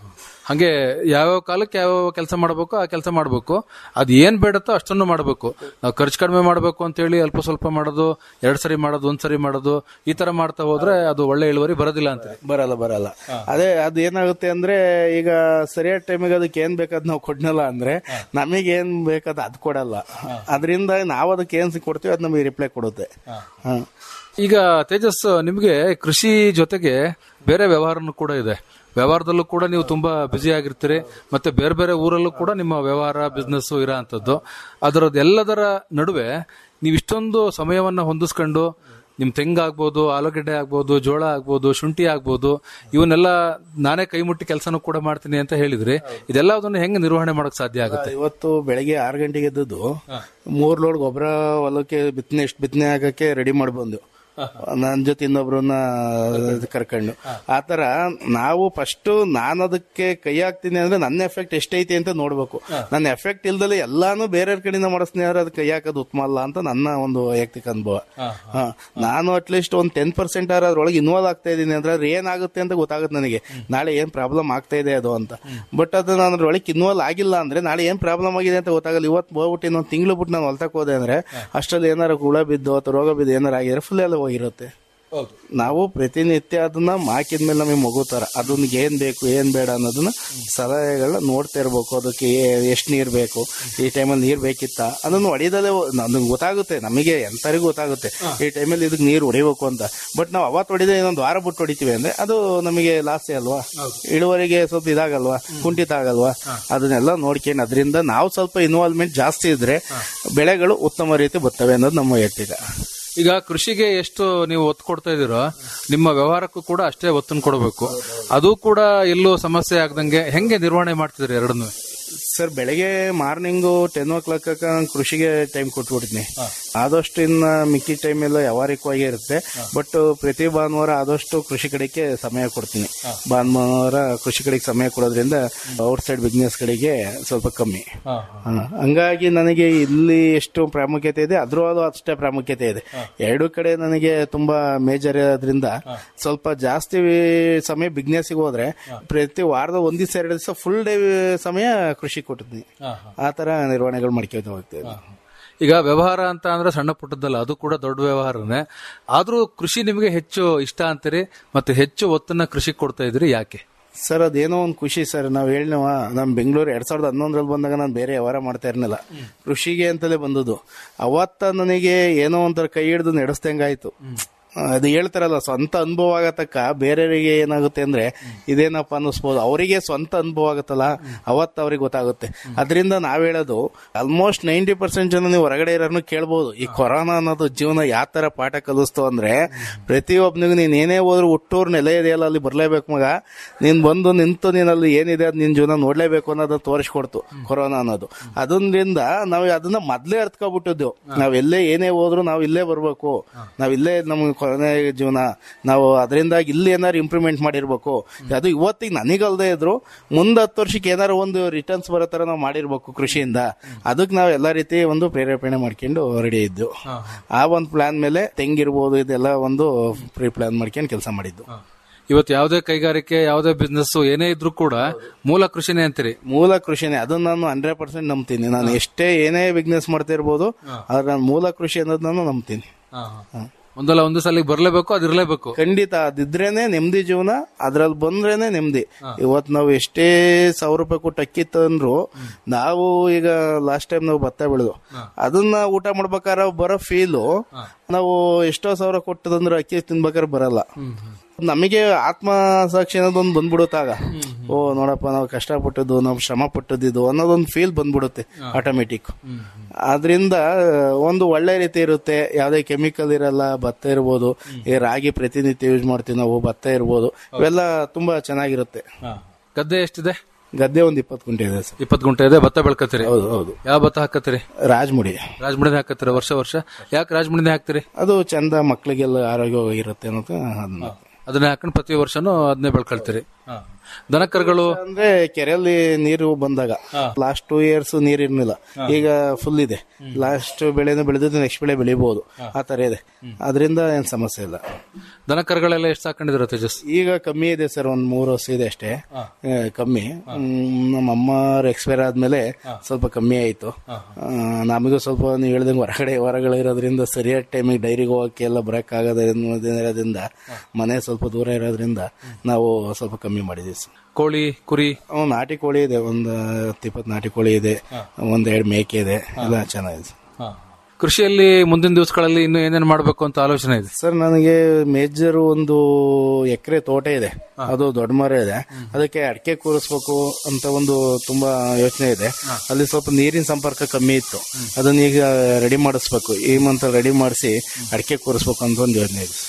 ಹಂಗೆ ಯಾವ್ಯಾವ ಕಾಲಕ್ಕೆ ಯಾವ್ಯಾವ ಕೆಲಸ ಮಾಡಬೇಕು ಆ ಕೆಲಸ ಮಾಡಬೇಕು ಅದು ಏನ್ ಬೇಡತ್ತೋ ಅಷ್ಟನ್ನು ಮಾಡಬೇಕು ನಾವು ಖರ್ಚು ಕಡಿಮೆ ಮಾಡಬೇಕು ಅಂತ ಹೇಳಿ ಅಲ್ಪ ಸ್ವಲ್ಪ ಮಾಡೋದು ಎರಡ್ ಸರಿ ಮಾಡೋದು ಒಂದ್ ಸರಿ ಮಾಡೋದು ಈ ತರ ಮಾಡ್ತಾ ಹೋದ್ರೆ ಅದು ಒಳ್ಳೆ ಇಳುವರಿ ಬರೋದಿಲ್ಲ ಅಂತ ಬರಲ್ಲ ಬರಲ್ಲ ಅದೇ ಅದು ಏನಾಗುತ್ತೆ ಅಂದ್ರೆ ಈಗ ಸರಿಯಾದ ಟೈಮಿಗೆ ಅದಕ್ಕೆ ಏನ್ ಬೇಕಾದ್ ನಾವು ಕೊಡ್ನಲ್ಲ ಅಂದ್ರೆ ನಮಗೆ ಏನ್ ಬೇಕಾದ ಅದ್ ಕೊಡಲ್ಲ ಅದರಿಂದ ನಾವು ಅದಕ್ಕೆ ಏನ್ ಕೊಡ್ತೀವಿ ಅದ್ ನಮಗೆ ರಿಪ್ಲೈ ಕೊಡುತ್ತೆ ಹ. ಈಗ ತೇಜಸ್ ನಿಮ್ಗೆ ಕೃಷಿ ಜೊತೆಗೆ ಬೇರೆ ವ್ಯವಹಾರನೂ ಕೂಡ ಇದೆ ವ್ಯವಹಾರದಲ್ಲೂ ಕೂಡ ನೀವು ತುಂಬಾ ಬ್ಯುಸಿ ಆಗಿರ್ತೀರಿ ಮತ್ತೆ ಬೇರೆ ಬೇರೆ ಊರಲ್ಲೂ ಕೂಡ ನಿಮ್ಮ ವ್ಯವಹಾರ ಬಿಸ್ನೆಸ್ ಇರೋ ಅಂತದ್ದು ಅದರದ್ದೆಲ್ಲದರ ನಡುವೆ ನೀವು ಇಷ್ಟೊಂದು ಸಮಯವನ್ನ ಹೊಂದಿಸ್ಕೊಂಡು ನಿಮ್ ತೆಂಗಾಗ್ಬೋದು ಆಲೂಗಡ್ಡೆ ಆಗ್ಬೋದು ಜೋಳ ಆಗ್ಬೋದು ಶುಂಠಿ ಆಗ್ಬೋದು ಇವನ್ನೆಲ್ಲ ನಾನೇ ಕೈ ಮುಟ್ಟಿ ಕೆಲಸನೂ ಕೂಡ ಮಾಡ್ತೀನಿ ಅಂತ ಹೇಳಿದ್ರಿ ಇದೆಲ್ಲದನ್ನು ಹೆಂಗೆ ನಿರ್ವಹಣೆ ಮಾಡಕ್ ಸಾಧ್ಯ ಆಗುತ್ತೆ ಇವತ್ತು ಬೆಳಗ್ಗೆ ಆರು ಗಂಟೆಗೆ ಎದ್ದದ್ದು ಮೂರ್ ಲೋಡ್ ಗೊಬ್ಬರ ಹೊಲಕ್ಕೆ ಬಿತ್ತನೆ ಎಷ್ಟು ಬಿತ್ತನೆ ಹಾಕಕ್ಕೆ ರೆಡಿ ಮಾಡಿ ಬಂದು ನನ್ನ ಜೊತೆ ಇನ್ನೊಬ್ರನ್ನ ಕರ್ಕೊಂಡು ಆತರ ನಾವು ಫಸ್ಟ್ ನಾನು ಅದಕ್ಕೆ ಕೈ ಹಾಕ್ತೀನಿ ಅಂದ್ರೆ ನನ್ನ ಎಫೆಕ್ಟ್ ಎಷ್ಟೈತಿ ಅಂತ ನೋಡ್ಬೇಕು ನನ್ನ ಎಫೆಕ್ಟ್ ಇಲ್ದಲೆ ಎಲ್ಲಾನು ಬೇರೆ ಕಡೆಯಿಂದ ಮಾಡಿಸ್ತೀನಿ ಅಂದ್ರೆ ಅದು ಕೈ ಹಾಕೋದು ಉತ್ತಮ ಅಲ್ಲ ಅಂತ ನನ್ನ ಒಂದು ವೈಯಕ್ತಿಕ ಅನುಭವ ಹ. ನಾನು ಅಟ್ಲೀಸ್ಟ್ ಒಂದ್ ಟೆನ್ ಪರ್ಸೆಂಟ್ ಅದ್ರೊಳಗೆ ಇನ್ವಾಲ್ವ್ ಆಗ್ತಾ ಇದೀನಿ ಅಂದ್ರೆ ಅದ್ರ ಏನಾಗುತ್ತೆ ಅಂತ ಗೊತ್ತಾಗುತ್ತೆ ನನಗೆ ನಾಳೆ ಏನ್ ಪ್ರಾಬ್ಲಮ್ ಆಗ್ತಾ ಇದೆ ಅದು ಅಂತ ಬಟ್ ಅದು ನಾನು ಅದ್ರೊಳಗೆ ಇನ್ವಾಲ್ವ್ ಆಗಿಲ್ಲ ಅಂದ್ರೆ ನಾಳೆ ಏನ್ ಪ್ರಾಬ್ಲಮ್ ಆಗಿದೆ ಅಂತ ಗೊತ್ತಾಗಲ್ಲ ಇವತ್ತು ಹೋಗ್ಬಿಟ್ಟು ಇನ್ನೊಂದು ತಿಂಗಳು ಬಿಟ್ಟು ನಾನು ಹೊಲ್ತಕ್ ಹೋದೆ ಅಂದ್ರೆ ಅಷ್ಟರಲ್ಲಿ ಏನಾರ ಹುಳ ಬಿದ್ದು ಅಥವಾ ರೋಗ ಬಿದ್ದು ಏನಾರ ಆಗಿದ್ರೆ ಫುಲ್ ಎಲ್ಲ ಹೋಗಿರುತ್ತೆ ನಾವು ಪ್ರತಿನಿತ್ಯ ಅದನ್ನ ಹಾಕಿದ್ಮೇಲೆ ನಮಗೆ ಮಗು ತರ ಅದನ್ನ ಏನ್ ಬೇಕು ಏನ್ ಬೇಡ ಅನ್ನೋದನ್ನ ಸಲಹೆಗಳನ್ನ ನೋಡ್ತಾ ಇರ್ಬೇಕು ಅದಕ್ಕೆ ಎಷ್ಟು ನೀರ್ ಬೇಕು ಈ ಟೈಮಲ್ಲಿ ನೀರ್ ಬೇಕಿತ್ತ ಅದನ್ನ ಹೊಡಿದಲ್ಲೇ ನಮ್ಗೆ ಗೊತ್ತಾಗುತ್ತೆ ನಮಗೆ ಎಂತರಿಗೂ ಗೊತ್ತಾಗುತ್ತೆ ಈ ಟೈಮಲ್ಲಿ ಇದಕ್ಕೆ ನೀರು ಹೊಡಿಬೇಕು ಅಂತ ಬಟ್ ನಾವು ಅವತ್ತು ಹೊಡಿದೆ ಇನ್ನೊಂದು ವಾರ ಬಿಟ್ಟು ಹೊಡಿತೀವಿ ಅಂದ್ರೆ ಅದು ನಮಗೆ ಲಾಸೆ ಅಲ್ವಾ ಇಳುವರಿಗೆ ಸ್ವಲ್ಪ ಇದಾಗಲ್ವಾ ಕುಂಠಿತ ಆಗಲ್ವಾ ಅದನ್ನೆಲ್ಲ ನೋಡ್ಕೊಂಡು ಅದರಿಂದ ನಾವು ಸ್ವಲ್ಪ ಇನ್ವಾಲ್ವ್ಮೆಂಟ್ ಜಾಸ್ತಿ ಇದ್ರೆ ಬೆಳೆಗಳು ಉತ್ತಮ ರೀತಿ ಬರ್ತವೆ ಅನ್ನೋದು ನಮ್ಮ ವೈಯಕ್ತಿಕ ಈಗ ಕೃಷಿಗೆ ಎಷ್ಟು ನೀವು ಒತ್ತು ಕೊಡ್ತಾ ಇದೀರೋ ನಿಮ್ಮ ವ್ಯವಹಾರಕ್ಕೂ ಕೂಡ ಅಷ್ಟೇ ಒತ್ತನ್ನು ಕೊಡಬೇಕು ಅದು ಕೂಡ ಎಲ್ಲೂ ಸಮಸ್ಯೆ ಆಗದಂಗೆ ಹೆಂಗೆ ನಿರ್ವಹಣೆ ಮಾಡ್ತಿದ್ರಿ ಎರಡನ್ನೂ ಸರ್ ಬೆಳಗ್ಗೆ ಮಾರ್ನಿಂಗು ಟೆನ್ ಓ ಕ್ಲಾಕ್ ಕೃಷಿಗೆ ಟೈಮ್ ಕೊಟ್ಬಿಡ್ತೀನಿ ಆದಷ್ಟು ಇನ್ನ ಮಿಕ್ಕಿ ಟೈಮ್ ಎಲ್ಲ ವ್ಯವಹಾರಿಕವಾಗಿ ಇರುತ್ತೆ ಬಟ್ ಪ್ರತಿ ಭಾನುವಾರ ಆದಷ್ಟು ಕೃಷಿ ಕಡೆಗೆ ಸಮಯ ಕೊಡ್ತೀನಿ ಭಾನುವಾರ ಕೃಷಿ ಕಡೆಗೆ ಸಮಯ ಕೊಡೋದ್ರಿಂದ ಔಟ್ ಸೈಡ್ ಬಿಸ್ನೆಸ್ ಕಡೆಗೆ ಸ್ವಲ್ಪ ಕಮ್ಮಿ ಹ. ಹಂಗಾಗಿ ನನಗೆ ಇಲ್ಲಿ ಎಷ್ಟು ಪ್ರಾಮುಖ್ಯತೆ ಇದೆ ಅದ್ರಲ್ಲೂ ಅಷ್ಟೇ ಪ್ರಾಮುಖ್ಯತೆ ಇದೆ ಎರಡು ಕಡೆ ನನಗೆ ತುಂಬಾ ಮೇಜರ್ ಇರೋದ್ರಿಂದ ಸ್ವಲ್ಪ ಜಾಸ್ತಿ ಸಮಯ ಬಿಸ್ನೆಸ್ಗೆ ಹೋದ್ರೆ ಪ್ರತಿ ವಾರದ ಒಂದ್ ದಿವಸ ಎರಡು ದಿವಸ ಫುಲ್ ಡೇ ಸಮಯ ಕೃಷಿ ಕೊಟ್ಟಿದ್ವಿ ಆ ತರ ನಿರ್ವಹಣೆಗಳು ಮಾಡ್ಕೊತ ಹೋಗ್ತೇವೆ ಈಗ ವ್ಯವಹಾರ ಅಂತ ಅಂದ್ರೆ ಸಣ್ಣ ಪುಟ್ಟದ್ದಲ್ಲ ಅದು ಕೂಡ ದೊಡ್ಡ ವ್ಯವಹಾರನೇ ಆದ್ರೂ ಕೃಷಿ ನಿಮಗೆ ಹೆಚ್ಚು ಇಷ್ಟ ಅಂತೀರಿ ಮತ್ತೆ ಹೆಚ್ಚು ಒತ್ತನ್ನ ಕೃಷಿಗೆ ಕೊಡ್ತಾ ಇದ್ರಿ ಯಾಕೆ ಸರ್ ಅದೇನೋ ಒಂದು ಖುಷಿ ಸರ್ ನಾವು ಹೇಳಿನವ ನಮ್ಮ ಬೆಂಗಳೂರು ಎರಡ್ ಸಾವಿರದ ಹನ್ನೊಂದರಲ್ಲಿ ಬಂದಾಗ ನಾನು ಬೇರೆ ವ್ಯವಹಾರ ಮಾಡ್ತಾ ಇರಲಿಲ್ಲ ಕೃಷಿಗೆ ಅಂತಲೇ ಬಂದದ್ದು ಅವತ್ತ ನನಗೆ ಏನೋ ಒಂಥರ ಕೈ ಹಿಡಿದು ನಡೆಸ್ದಂಗಾಯ್ತು ಅದು ಹೇಳ್ತಾರಲ್ಲ ಸ್ವಂತ ಅನುಭವ ಆಗತಕ್ಕ ಬೇರೆಯವರಿಗೆ ಏನಾಗುತ್ತೆ ಅಂದ್ರೆ ಇದೇನಪ್ಪ ಅನ್ನಿಸ್ಬೋದು ಅವರಿಗೆ ಸ್ವಂತ ಅನುಭವ ಆಗುತ್ತಲ್ಲ ಅವತ್ತು ಅವ್ರಿಗೆ ಗೊತ್ತಾಗುತ್ತೆ ಅದರಿಂದ ನಾವ್ ಹೇಳೋದು ಆಲ್ಮೋಸ್ಟ್ ನೈಂಟಿ ಪರ್ಸೆಂಟ್ ಜನ ನೀವು ಹೊರಗಡೆ ಇರೋರ್ನು ಕೇಳ್ಬೋದು ಈ ಕೊರೋನಾ ಅನ್ನೋದು ಜೀವನ ಯಾವ ತರ ಪಾಠ ಕಲಿಸ್ತು ಅಂದ್ರೆ ಪ್ರತಿಯೊಬ್ಬನಿಗೂ ನೀನ್ ಏನೇ ಹೋದ್ರು ಹುಟ್ಟೂರ್ ನೆಲೆ ಇದೆಯಲ್ಲ ಅಲ್ಲಿ ಬರ್ಲೇಬೇಕು ಮಗ ನೀನ್ ಬಂದು ನಿಂತು ನೀನ್ ಅಲ್ಲಿ ಏನಿದೆ ಅದು ನಿನ್ ಜೀವನ ನೋಡ್ಲೇಬೇಕು ಅನ್ನೋದು ತೋರಿಸ್ಕೊಡ್ತು ಕೊರೋನಾ ಅನ್ನೋದು ಅದರಿಂದ ನಾವು ಅದನ್ನ ಮೊದ್ಲೇ ಅರ್ತ್ಕೊಬಿಟ್ಟಿದ್ದೆವು ನಾವ್ ಎಲ್ಲೇ ಏನೇ ಹೋದ್ರು ನಾವು ಇಲ್ಲೇ ಬರ್ಬೇಕು ನಾವ್ ಇಲ್ಲೇ ನಮ್ಗೆ ಕೊನೆ ಜೀವನ ನಾವು ಅದರಿಂದಾಗಿ ಇಲ್ಲಿ ಏನಾದ್ರು ಇಂಪ್ರೂವ್ಮೆಂಟ್ ಮಾಡಿರ್ಬೇಕು ಅದು ಇವತ್ತಿಗೆ ನನಗಲ್ದೇ ಇದ್ರು ಮುಂದೆ ಹತ್ತು ವರ್ಷಕ್ಕೆ ಏನಾರು ಒಂದು ರಿಟರ್ನ್ಸ್ ಬರೋ ತರ ನಾವು ಮಾಡಿರ್ಬೇಕು ಕೃಷಿಯಿಂದ ಅದಕ್ಕೆ ನಾವು ಎಲ್ಲಾ ರೀತಿ ಒಂದು ಪ್ರೇರೇಪಣೆ ಮಾಡ್ಕೊಂಡು ರೆಡಿ ಇದ್ದು ಆ ಒಂದು ಪ್ಲಾನ್ ಮೇಲೆ ತೆಂಗಿರ್ಬೋದು ಇದೆಲ್ಲ ಒಂದು ಪ್ರೀ ಪ್ಲಾನ್ ಮಾಡ್ಕೊಂಡು ಕೆಲಸ ಮಾಡಿದ್ದು ಇವತ್ತು ಯಾವುದೇ ಕೈಗಾರಿಕೆ ಯಾವುದೇ ಬಿಸ್ನೆಸ್ ಏನೇ ಇದ್ರೂ ಕೂಡ ಮೂಲ ಕೃಷಿನೇ ಅಂತೀರಿ ಮೂಲ ಕೃಷಿನೇ ಅದನ್ನ ನಾನು ಹಂಡ್ರೆಡ್ ಪರ್ಸೆಂಟ್ ನಂಬ್ತೀನಿ ನಾನು ಎಷ್ಟೇ ಏನೇ ಬಿಸ್ನೆಸ್ ಮಾಡ್ತಾ ಇರ್ಬೋದು ಆದ್ರೆ ನಾನು ಮೂಲ ಕೃಷಿ ಅನ್ನೋದು ನಾನು ನಂಬ್ತೀನಿ ಒಂದಲ್ಲ ಒಂದು ಸಲ ಬರ್ಲೇಬೇಕು ಅದಿರ್ಲೇಬೇಕು ಖಂಡಿತ ಅದಿದ್ರೇನೆ ನೆಮ್ಮದಿ ಜೀವನ ಅದ್ರಲ್ಲಿ ಬಂದ್ರೇನೆ ನೆಮ್ಮದಿ ಇವತ್ ನಾವು ಎಷ್ಟೇ ಸಾವಿರ ರೂಪಾಯಿ ಕೊಟ್ಟು ಅಕ್ಕಿ ತಂದ್ರು ನಾವು ಈಗ ಲಾಸ್ಟ್ ಟೈಮ್ ನಾವು ಭತ್ತ ಬೆಳೆದು ಅದನ್ನ ಊಟ ಮಾಡ್ಬೇಕಾದ್ರೆ ಬರೋ ಫೀಲು ನಾವು ಎಷ್ಟೋ ಸಾವಿರ ಕೊಟ್ಟು ತಂದ್ರು ಅಕ್ಕಿ ತಿನ್ಬೇಕಾದ್ರೆ ಬರಲ್ಲ ನಮಗೆ ಆತ್ಮ ಸಾಕ್ಷಿ ಅನ್ನೋದೊಂದು ಬಂದ್ಬಿಡುತ್ತಾಗ ಓ ನೋಡಪ್ಪ ನಾವು ಕಷ್ಟಪಟ್ಟದ್ದು ನಾವು ಶ್ರಮ ಪಟ್ಟದ್ದು ಅನ್ನೋದೊಂದು ಫೀಲ್ ಬಂದ್ಬಿಡುತ್ತೆ ಆಟೋಮೆಟಿಕ್ ಆದ್ರಿಂದ ಒಂದು ಒಳ್ಳೆ ರೀತಿ ಇರುತ್ತೆ ಯಾವುದೇ ಕೆಮಿಕಲ್ ಇರಲ್ಲ ಭತ್ತ ಇರ್ಬೋದು ಈ ರಾಗಿ ಪ್ರತಿನಿತ್ಯ ಯೂಸ್ ಮಾಡ್ತೀವಿ ನಾವು ಭತ್ತ ಇರ್ಬೋದು ಇವೆಲ್ಲ ತುಂಬಾ ಚೆನ್ನಾಗಿರುತ್ತೆ ಗದ್ದೆ ಎಷ್ಟಿದೆ ಗದ್ದೆ ಒಂದು ಇಪ್ಪತ್ತು ಗುಂಟೆ ಇದೆ ಸರ್ ಇಪ್ಪತ್ತು ಗುಂಟೆ ಇದೆ ಭತ್ತ ಬೆಳ್ಕತ್ತೀರಿ ಹೌದು ಹೌದು ಯಾವ ಭತ್ತ ಹಾಕತ್ತೀರಿ ರಾಜಮುಡಿ ರಾಜಮುಡಿನೇ ಹಾಕತ್ತೀರಿ ವರ್ಷ ವರ್ಷ ಯಾಕೆ ರಾಜಮುಡಿನೇ ಹಾಕ್ತೀರಿ ಅದು ಚಂದ ಮಕ್ಕಳಿಗೆಲ್ಲ ಆರೋಗ್ಯವಾಗಿರುತ್ತೆ ಅನ್ನೋದು ಅದನ್ನ ಅದನ್ನ ಹಾಕೊಂಡು ಪ್ರತಿ ವರ್ಷನೂ ಅದನ್ನೇ ಬೆಳ್ಕೊಳ್ತೀರಿ ದನಕರುಗಳು ಅಂದ್ರೆ ಕೆರೆಯಲ್ಲಿ ನೀರು ಬಂದಾಗ ಲಾಸ್ಟ್ ಟೂ ಇಯರ್ಸ್ ನೀರ್ ಇರ್ಲಿಲ್ಲ ಈಗ ಫುಲ್ ಇದೆ ಲಾಸ್ಟ್ ಬೆಳೆನ ಬೆಳೆದಿದ್ದು ನೆಕ್ಸ್ಟ್ ಬೆಳೆ ಬೆಳಿಬಹುದು ಆ ತರ ಇದೆ ಅದರಿಂದ ಏನ್ ಸಮಸ್ಯೆ ಇಲ್ಲ ದನಕರುಗಳೆಲ್ಲ ಎಷ್ಟು ಸಾಕೊಂಡಿದ್ರ ತೇಜಸ್ ಈಗ ಕಮ್ಮಿ ಇದೆ ಸರ್ ಒಂದ್ ಮೂರು ವರ್ಷ ಇದೆ ಅಷ್ಟೇ ಆ, ಕಮ್ಮಿ ಹ್ಮ್, ನಮ್ಮ ಅಮ್ಮ ಎಕ್ಸ್ಪೈರ್ ಆದ್ಮೇಲೆ ಸ್ವಲ್ಪ ಕಮ್ಮಿ ಆಯ್ತು ಆ, ನಮಗೂ ಸ್ವಲ್ಪ ನೀವು ಹೇಳ್ದಂಗೆ ಹೊರಗಡೆ ಹೊರಗಡೆ ಇರೋದ್ರಿಂದ ಸರಿಯಾದ ಟೈಮಿಗೆ ಡೈರಿಗೆ ಹೋಗಕ್ಕೆ ಎಲ್ಲ ಬರಕ್ ಇರೋದ್ರಿಂದ ಮನೆ ಸ್ವಲ್ಪ ದೂರ ಇರೋದ್ರಿಂದ ನಾವು ಸ್ವಲ್ಪ ಕಮ್ಮಿ ಮಾಡಿದೀವಿ ಸರ್. ಕೋಳಿ ಕುರಿ ಹ್ಮ್, ನಾಟಿ ಕೋಳಿ ಇದೆ ಒಂದು ಹತ್ತು ಇಪ್ಪತ್ತು ನಾಟಿ ಕೋಳಿ ಇದೆ ಒಂದ್ ಎರಡು ಮೇಕೆ ಇದೆ ಎಲ್ಲ ಚೆನ್ನಾಗಿದೆ ಸರ್. ಕೃಷಿಯಲ್ಲಿ ಮುಂದಿನ ದಿವಸಗಳಲ್ಲಿ ಇನ್ನು ಏನೇನು ಮಾಡಬೇಕು ಅಂತ ಆಲೋಚನೆ ಇದೆ ಸರ್ ನನಗೆ ಮೇಜರ್ ಒಂದು ಎಕರೆ ತೋಟ ಇದೆ ಅದು ದೊಡ್ಡ ಮರ ಇದೆ ಅದಕ್ಕೆ ಅಡಿಕೆ ಕೂರಿಸ್ಬೇಕು ಅಂತ ಒಂದು ತುಂಬಾ ಯೋಚನೆ ಇದೆ ಅಲ್ಲಿ ಸ್ವಲ್ಪ ನೀರಿನ ಸಂಪರ್ಕ ಕಮ್ಮಿ ಇತ್ತು ಅದನ್ನ ಈಗ ರೆಡಿ ಮಾಡಿಸ್ಬೇಕು ಈ ಮಂತ್ ರೆಡಿ ಮಾಡಿಸಿ ಅಡಿಕೆ ಕೂರಿಸ್ಬೇಕು ಅಂತ ಒಂದು ಯೋಚನೆ ಇದೆ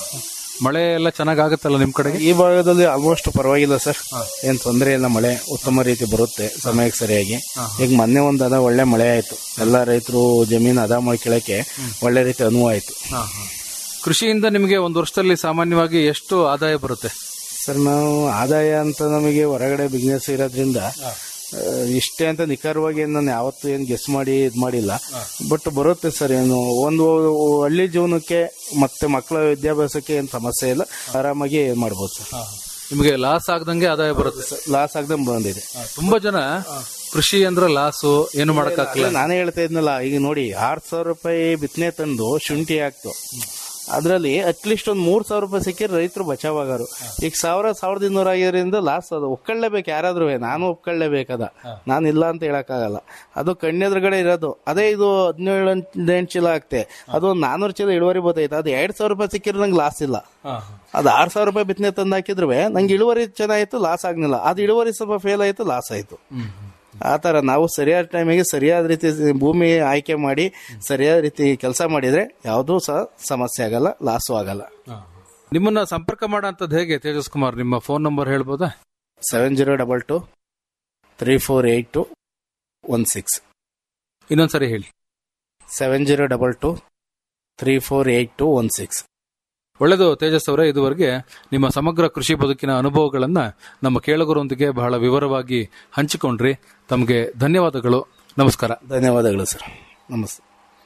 ಮಳೆ ಎಲ್ಲ ಚೆನ್ನಾಗ್ ಆಗುತ್ತಲ್ಲ ನಿಮ್ ಕಡೆಗೆ ಈ ಭಾಗದಲ್ಲಿ ಆಲ್ಮೋಸ್ಟ್ ಪರವಾಗಿಲ್ಲ ಸರ್ ಏನ್ ತೊಂದರೆ ಇಲ್ಲ ಮಳೆ ಉತ್ತಮ ರೀತಿ ಬರುತ್ತೆ ಸಮಯಕ್ಕೆ ಸರಿಯಾಗಿ ಈಗ ಮೊನ್ನೆ ಒಂದು ಅದ ಒಳ್ಳೆ ಮಳೆ ಆಯ್ತು ಎಲ್ಲ ರೈತರು ಜಮೀನು ಅದ ಮಾಡ್ಕೊಳ್ಳಕ್ಕೆ ಒಳ್ಳೆ ರೀತಿ ಅನುವು ಆಯ್ತು ಕೃಷಿಯಿಂದ ನಿಮಗೆ ಒಂದು ವರ್ಷದಲ್ಲಿ ಸಾಮಾನ್ಯವಾಗಿ ಎಷ್ಟು ಆದಾಯ ಬರುತ್ತೆ ಸರ್ ನಾವು ಆದಾಯ ಅಂತ ನಮಗೆ ಹೊರಗಡೆ ಬಿಸ್ನೆಸ್ ಇರೋದ್ರಿಂದ ಆ, ಇಷ್ಟೇ ಅಂತ ನಿಖರವಾಗಿ ಏನ್ ನಾನು ಯಾವತ್ತೂ ಏನ್ ಗೆಸ್ ಮಾಡಿ ಇದ್ ಮಾಡಿಲ್ಲ ಬಟ್ ಬರುತ್ತೆ ಸರ್ ಏನು ಒಂದು ಹಳ್ಳಿ ಜೀವನಕ್ಕೆ ಮತ್ತೆ ಮಕ್ಕಳ ವಿದ್ಯಾಭ್ಯಾಸಕ್ಕೆ ಏನ್ ಸಮಸ್ಯೆ ಇಲ್ಲ ಆರಾಮಾಗಿ ಏನ್ ಮಾಡ್ಬೋದು ಸರ್ ನಿಮಗೆ ಲಾಸ್ ಆಗದಂಗೆ ಆದಾಯ ಬರುತ್ತೆ ಲಾಸ್ ಆಗದಂಗೆ ಬಂದಿದೆ ತುಂಬಾ ಜನ ಕೃಷಿ ಅಂದ್ರೆ ಲಾಸು ಏನು ಮಾಡಕ್ಕಾಗಲ್ಲ ನಾನೇ ಹೇಳ್ತಾ ಇದ್ನಲ್ಲ ಈಗ ನೋಡಿ ಆರ್ ಸಾವಿರ ರೂಪಾಯಿ ಬಿತ್ತನೆ ತಂದು ಶುಂಠಿ ಹಾಕ್ತು ಅದ್ರಲ್ಲಿ ಅಟ್ಲೀಸ್ಟ್ ಒಂದ್ ಮೂರ್ ಸಾವಿರ ರೂಪಾಯಿ ಸಿಕ್ಕಿದ್ರೆ ರೈತರು ಬಚಾವಾಗಾರು ಈಗ ಸಾವಿರ ಸಾವಿರದ ಇನ್ನೂರ ಆಗಿರೋದ್ರಿಂದ ಲಾಸ್ ಅದು ಒಪ್ಕೊಳ್ಳೇಬೇಕು ಯಾರಾದ್ರೂ ನಾನು ಒಪ್ಕೊಳ್ಳೇಬೇಕದ ನಾನು ಇಲ್ಲ ಅಂತ ಹೇಳಕ್ಕಾಗಲ್ಲ ಅದು ಕಣ್ಣೆದುರುಗಡೆ ಇರೋದು ಅದೇ ಇದು ಹದಿನೇಳು ಎಂಟು ಚೀಲ ಆಗ್ತೆ ಅದು ಒಂದ್ ನಾನೂರು ಚೀಲ ಇಳುವರಿ ಬರ್ತೈತೆ ಅದು ಎರಡ್ ಸಾವಿರ ರೂಪಾಯಿ ಸಿಕ್ಕಿದ್ರೆ ನಂಗೆ ಲಾಸ್ ಇಲ್ಲ ಅದು ಆರ್ ಸಾವಿರ ರೂಪಾಯಿ ಬಿತ್ತನೆ ತಂದು ಹಾಕಿದ್ರು ನಂಗೆ ಇಳುವರಿ ಚೆನ್ನಾಗಿತ್ತು ಲಾಸ್ ಆಗ್ಲಿಲ್ಲ ಅದು ಇಳುವರಿ ಸ್ವಲ್ಪ ಫೇಲ್ ಆಯ್ತು ಲಾಸ್ ಆಯ್ತು ಆ ತರ ನಾವು ಸರಿಯಾದ ಟೈಮಿಗೆ ಸರಿಯಾದ ರೀತಿ ಭೂಮಿ ಆಯ್ಕೆ ಮಾಡಿ ಸರಿಯಾದ ರೀತಿ ಕೆಲಸ ಮಾಡಿದ್ರೆ ಯಾವುದೂ ಸಹ ಸಮಸ್ಯೆ ಆಗಲ್ಲ ಲಾಸು ಆಗಲ್ಲ ನಿಮ್ಮನ್ನ ಸಂಪರ್ಕ ಮಾಡೋಂಥದ್ದು ಹೇಗೆ ತೇಜಸ್ ಕುಮಾರ್ ನಿಮ್ಮ ಫೋನ್ ನಂಬರ್ ಹೇಳ್ಬೋದಾ seven zero double two three four eight two one six ಇನ್ನೊಂದ್ಸರಿ ಹೇಳಿ seven zero double two three four eight two one six ಒಳ್ಳೆಯದು ತೇಜಸ್ ಅವರೇ ಇದುವರೆಗೆ ನಿಮ್ಮ ಸಮಗ್ರ ಕೃಷಿ ಬದುಕಿನ ಅನುಭವಗಳನ್ನ ನಮ್ಮ ಕೇಳುಗರೊಂದಿಗೆ ಬಹಳ ವಿವರವಾಗಿ ಹಂಚಿಕೊಂಡ್ರಿ ತಮಗೆ ಧನ್ಯವಾದಗಳು ನಮಸ್ಕಾರ ಧನ್ಯವಾದಗಳು ಸರ್ ನಮಸ್ತೆ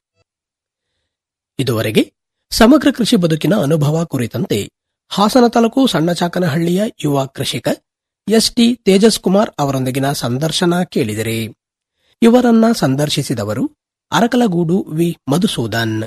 ಇದುವರೆಗೆ ಸಮಗ್ರ ಕೃಷಿ ಬದುಕಿನ ಅನುಭವ ಕುರಿತಂತೆ ಹಾಸನ ತಾಲೂಕು ಸಣ್ಣಚಾಕನಹಳ್ಳಿಯ ಯುವ ಕೃಷಿಕ ಎಸ್ ಟಿ ತೇಜಸ್ ಕುಮಾರ್ ಅವರೊಂದಿಗಿನ ಸಂದರ್ಶನ ಕೇಳಿದಿರಿ ಇವರನ್ನ ಸಂದರ್ಶಿಸಿದವರು ಅರಕಲಗೂಡು ವಿ ಮಧುಸೂದನ್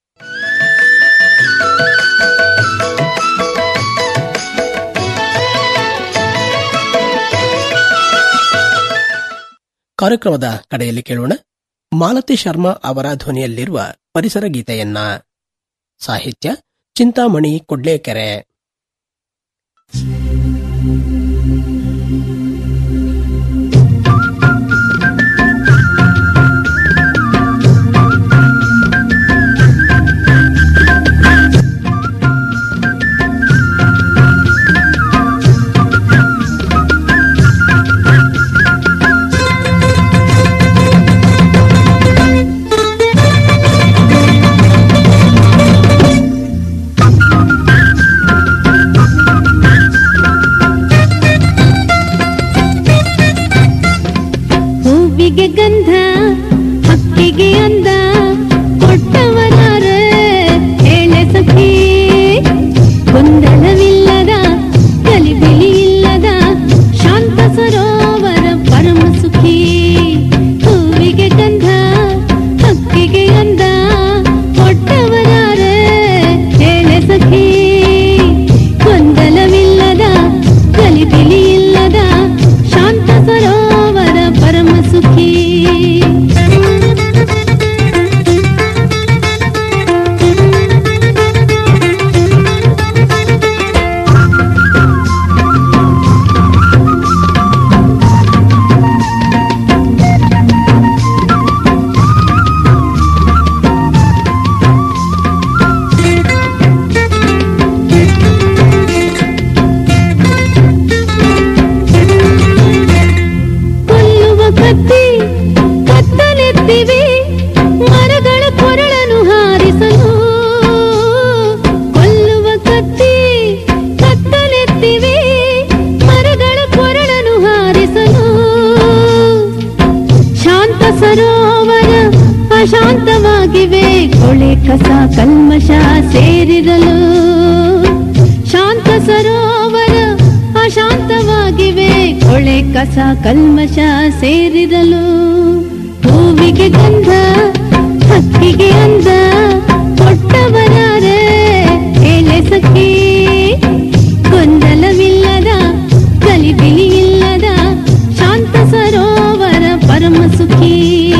ಕಾರ್ಯಕ್ರಮದ ಕಡೆಯಲ್ಲಿ ಕೇಳೋಣ ಮಾಲತಿ ಶರ್ಮಾ ಅವರ ಧ್ವನಿಯಲ್ಲಿರುವ ಪರಿಸರ ಗೀತೆಯನ್ನ ಸಾಹಿತ್ಯ ಚಿಂತಾಮಣಿ ಕೊಡ್ಲೇಕೆರೆ ಹೂವಿಗೆ ಗಂಧ ಹಕ್ಕಿಗೆ ಅಂದ ಕೊಟ್ಟವರಾರ ಹೇಳೆ ಸಖಿ ಗೊಂದಲವಿಲ್ಲದ ಗಲಿಬಿಲಿ ಇಲ್ಲದ ಶಾಂತ ಸರೋವರ ಪರಮ ಸುಖಿ ಹೂವಿಗೆ ಗಂಧ ಹಕ್ಕಿಗೆ ಅಂದ ಕೊಟ್ಟವರಾರ ಹೇಳೆ ಸಖಿ ಗೊಂದಲವಿಲ್ಲದ ಗಲಿಬಿಲಿ ಇಲ್ಲದ ಶಾಂತ ಸರೋವರ ಪರಮ ಸುಖಿ ಕೊಲ್ಲುವ ಕತ್ತಿ ಕತ್ತಲೆತ್ತಿವೆ ಮರಗಳ ಕೊರಳನ್ನು ಹಾರಿಸಲು ಕೊಲ್ಲುವ ಕತ್ತಿ ಕತ್ತಲೆತ್ತಿವೆ ಮರಗಳ ಕೊರಳನ್ನು ಹಾರಿಸಲು ಶಾಂತ ಸರೋವರ ಅಶಾಂತವಾಗಿವೆ ಕೊಳೆ ಕಸ ಕಲ್ಮಶ ಸೇರಿರಲು ಶಾಂತ ಸರೋವರ ಅಶಾಂತವಾಗಿವೆ ಕೊಳೆ ಕಸ ಕಲ್ಮಶ ಸೇರಿರಲು ಹೂವಿಗೆ ಗಂಧ ಹಕ್ಕಿಗೆ ಅಂದ ಕೊಟ್ಟವರಾರ ಹೇಳೆ ಸಖಿ ಗೊಂದಲವಿಲ್ಲದ ಗಲಿಬಿಲಿ ಇಲ್ಲದ ಶಾಂತ ಸರೋವರ ಪರಮ ಸುಖಿ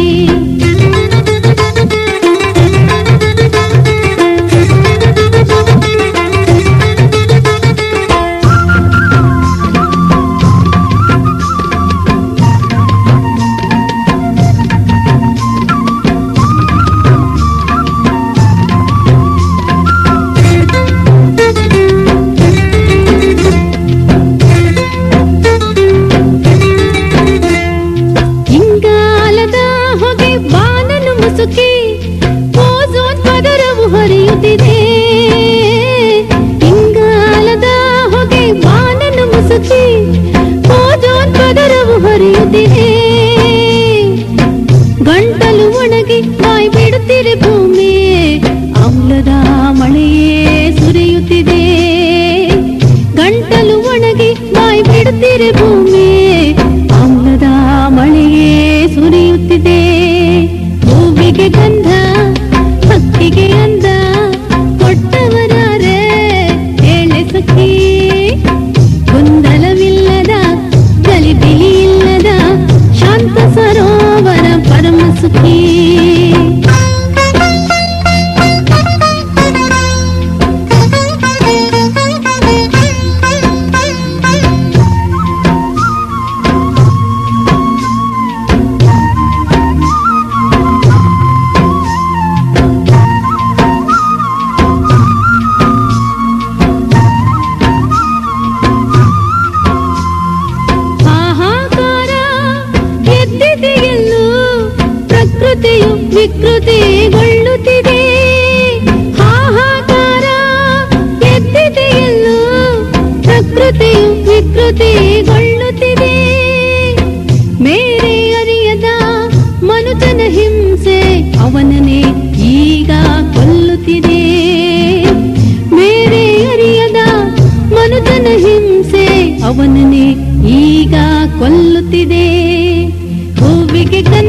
ಇಂಗಾಲದ ಹೊಗೆ ಬಾನನು ಮುಸುಕಿ ಓಝೋನ್ ಪದರವು ಹರಿಯುತ್ತಿದೆ ಇಂಗಾಲದ ಹೊಗೆ ಬಾನನು ಮುಸುಕಿ ಓಝೋನ್ ಪದರವು ಹರಿಯುತ್ತಿದೆ ಗಂಟಲು ಒಣಗಿ ಬಾಯಿ ಬಿಡುತ್ತಿರೆ ಭೂಮಿ ಆಮ್ಲದ ಮಳೆಯೇ ಸುರಿಯುತ್ತಿದೆ ಗಂಟಲು ಒಣಗಿ ಬಾಯಿ ಬಿಡುತ್ತಿರೆ ಭೂಮಿ ಆಮ್ಲದ ಮಳೆಯೇ ಸುರಿಯುತ್ತಿದೆ ಹೂವಿಗೆ ಗಂಧ ಹಕ್ಕಿಗೆ ಅಂದ ಕೊಟ್ಟವರಾರೆ ಹೇಳೆ ಸಖಿ ಗೊಂದಲವಿಲ್ಲದ ಗಲಿಬಿಲಿ ಇಲ್ಲದ ಶಾಂತ ಸರೋವರ ಪರಮ ಸುಖಿ ಹಾಹಾಕಾರ ಎದ್ದಿದೆಯಲ್ಲೂ ಪ್ರಕೃತಿಯು ವಿಕೃತಿಗೊಳ್ಳುತ್ತಿದೆ ಹಾಹಾಕಾರ ಎದ್ದಿದೆಯಲ್ಲೂ ಪ್ರಕೃತಿಯು ವಿಕೃತಿಗೊಳ್ಳುತ್ತಿದೆ ಮೇರೆ ಅರಿಯದ ಮನುಜನ ಹಿಂಸೆ ಅವನನ್ನೇ ಈಗ ಕೊಲ್ಲುತ್ತಿದೆ ಮೇರೆ ಅರಿಯದ ಮನುಜನ ಹಿಂಸೆ ಅವನನ್ನೇ ಈಗ ಕೊಲ್ಲುತ್ತಿದೆ ಹೂವಿಗೆ ಕನ್ನ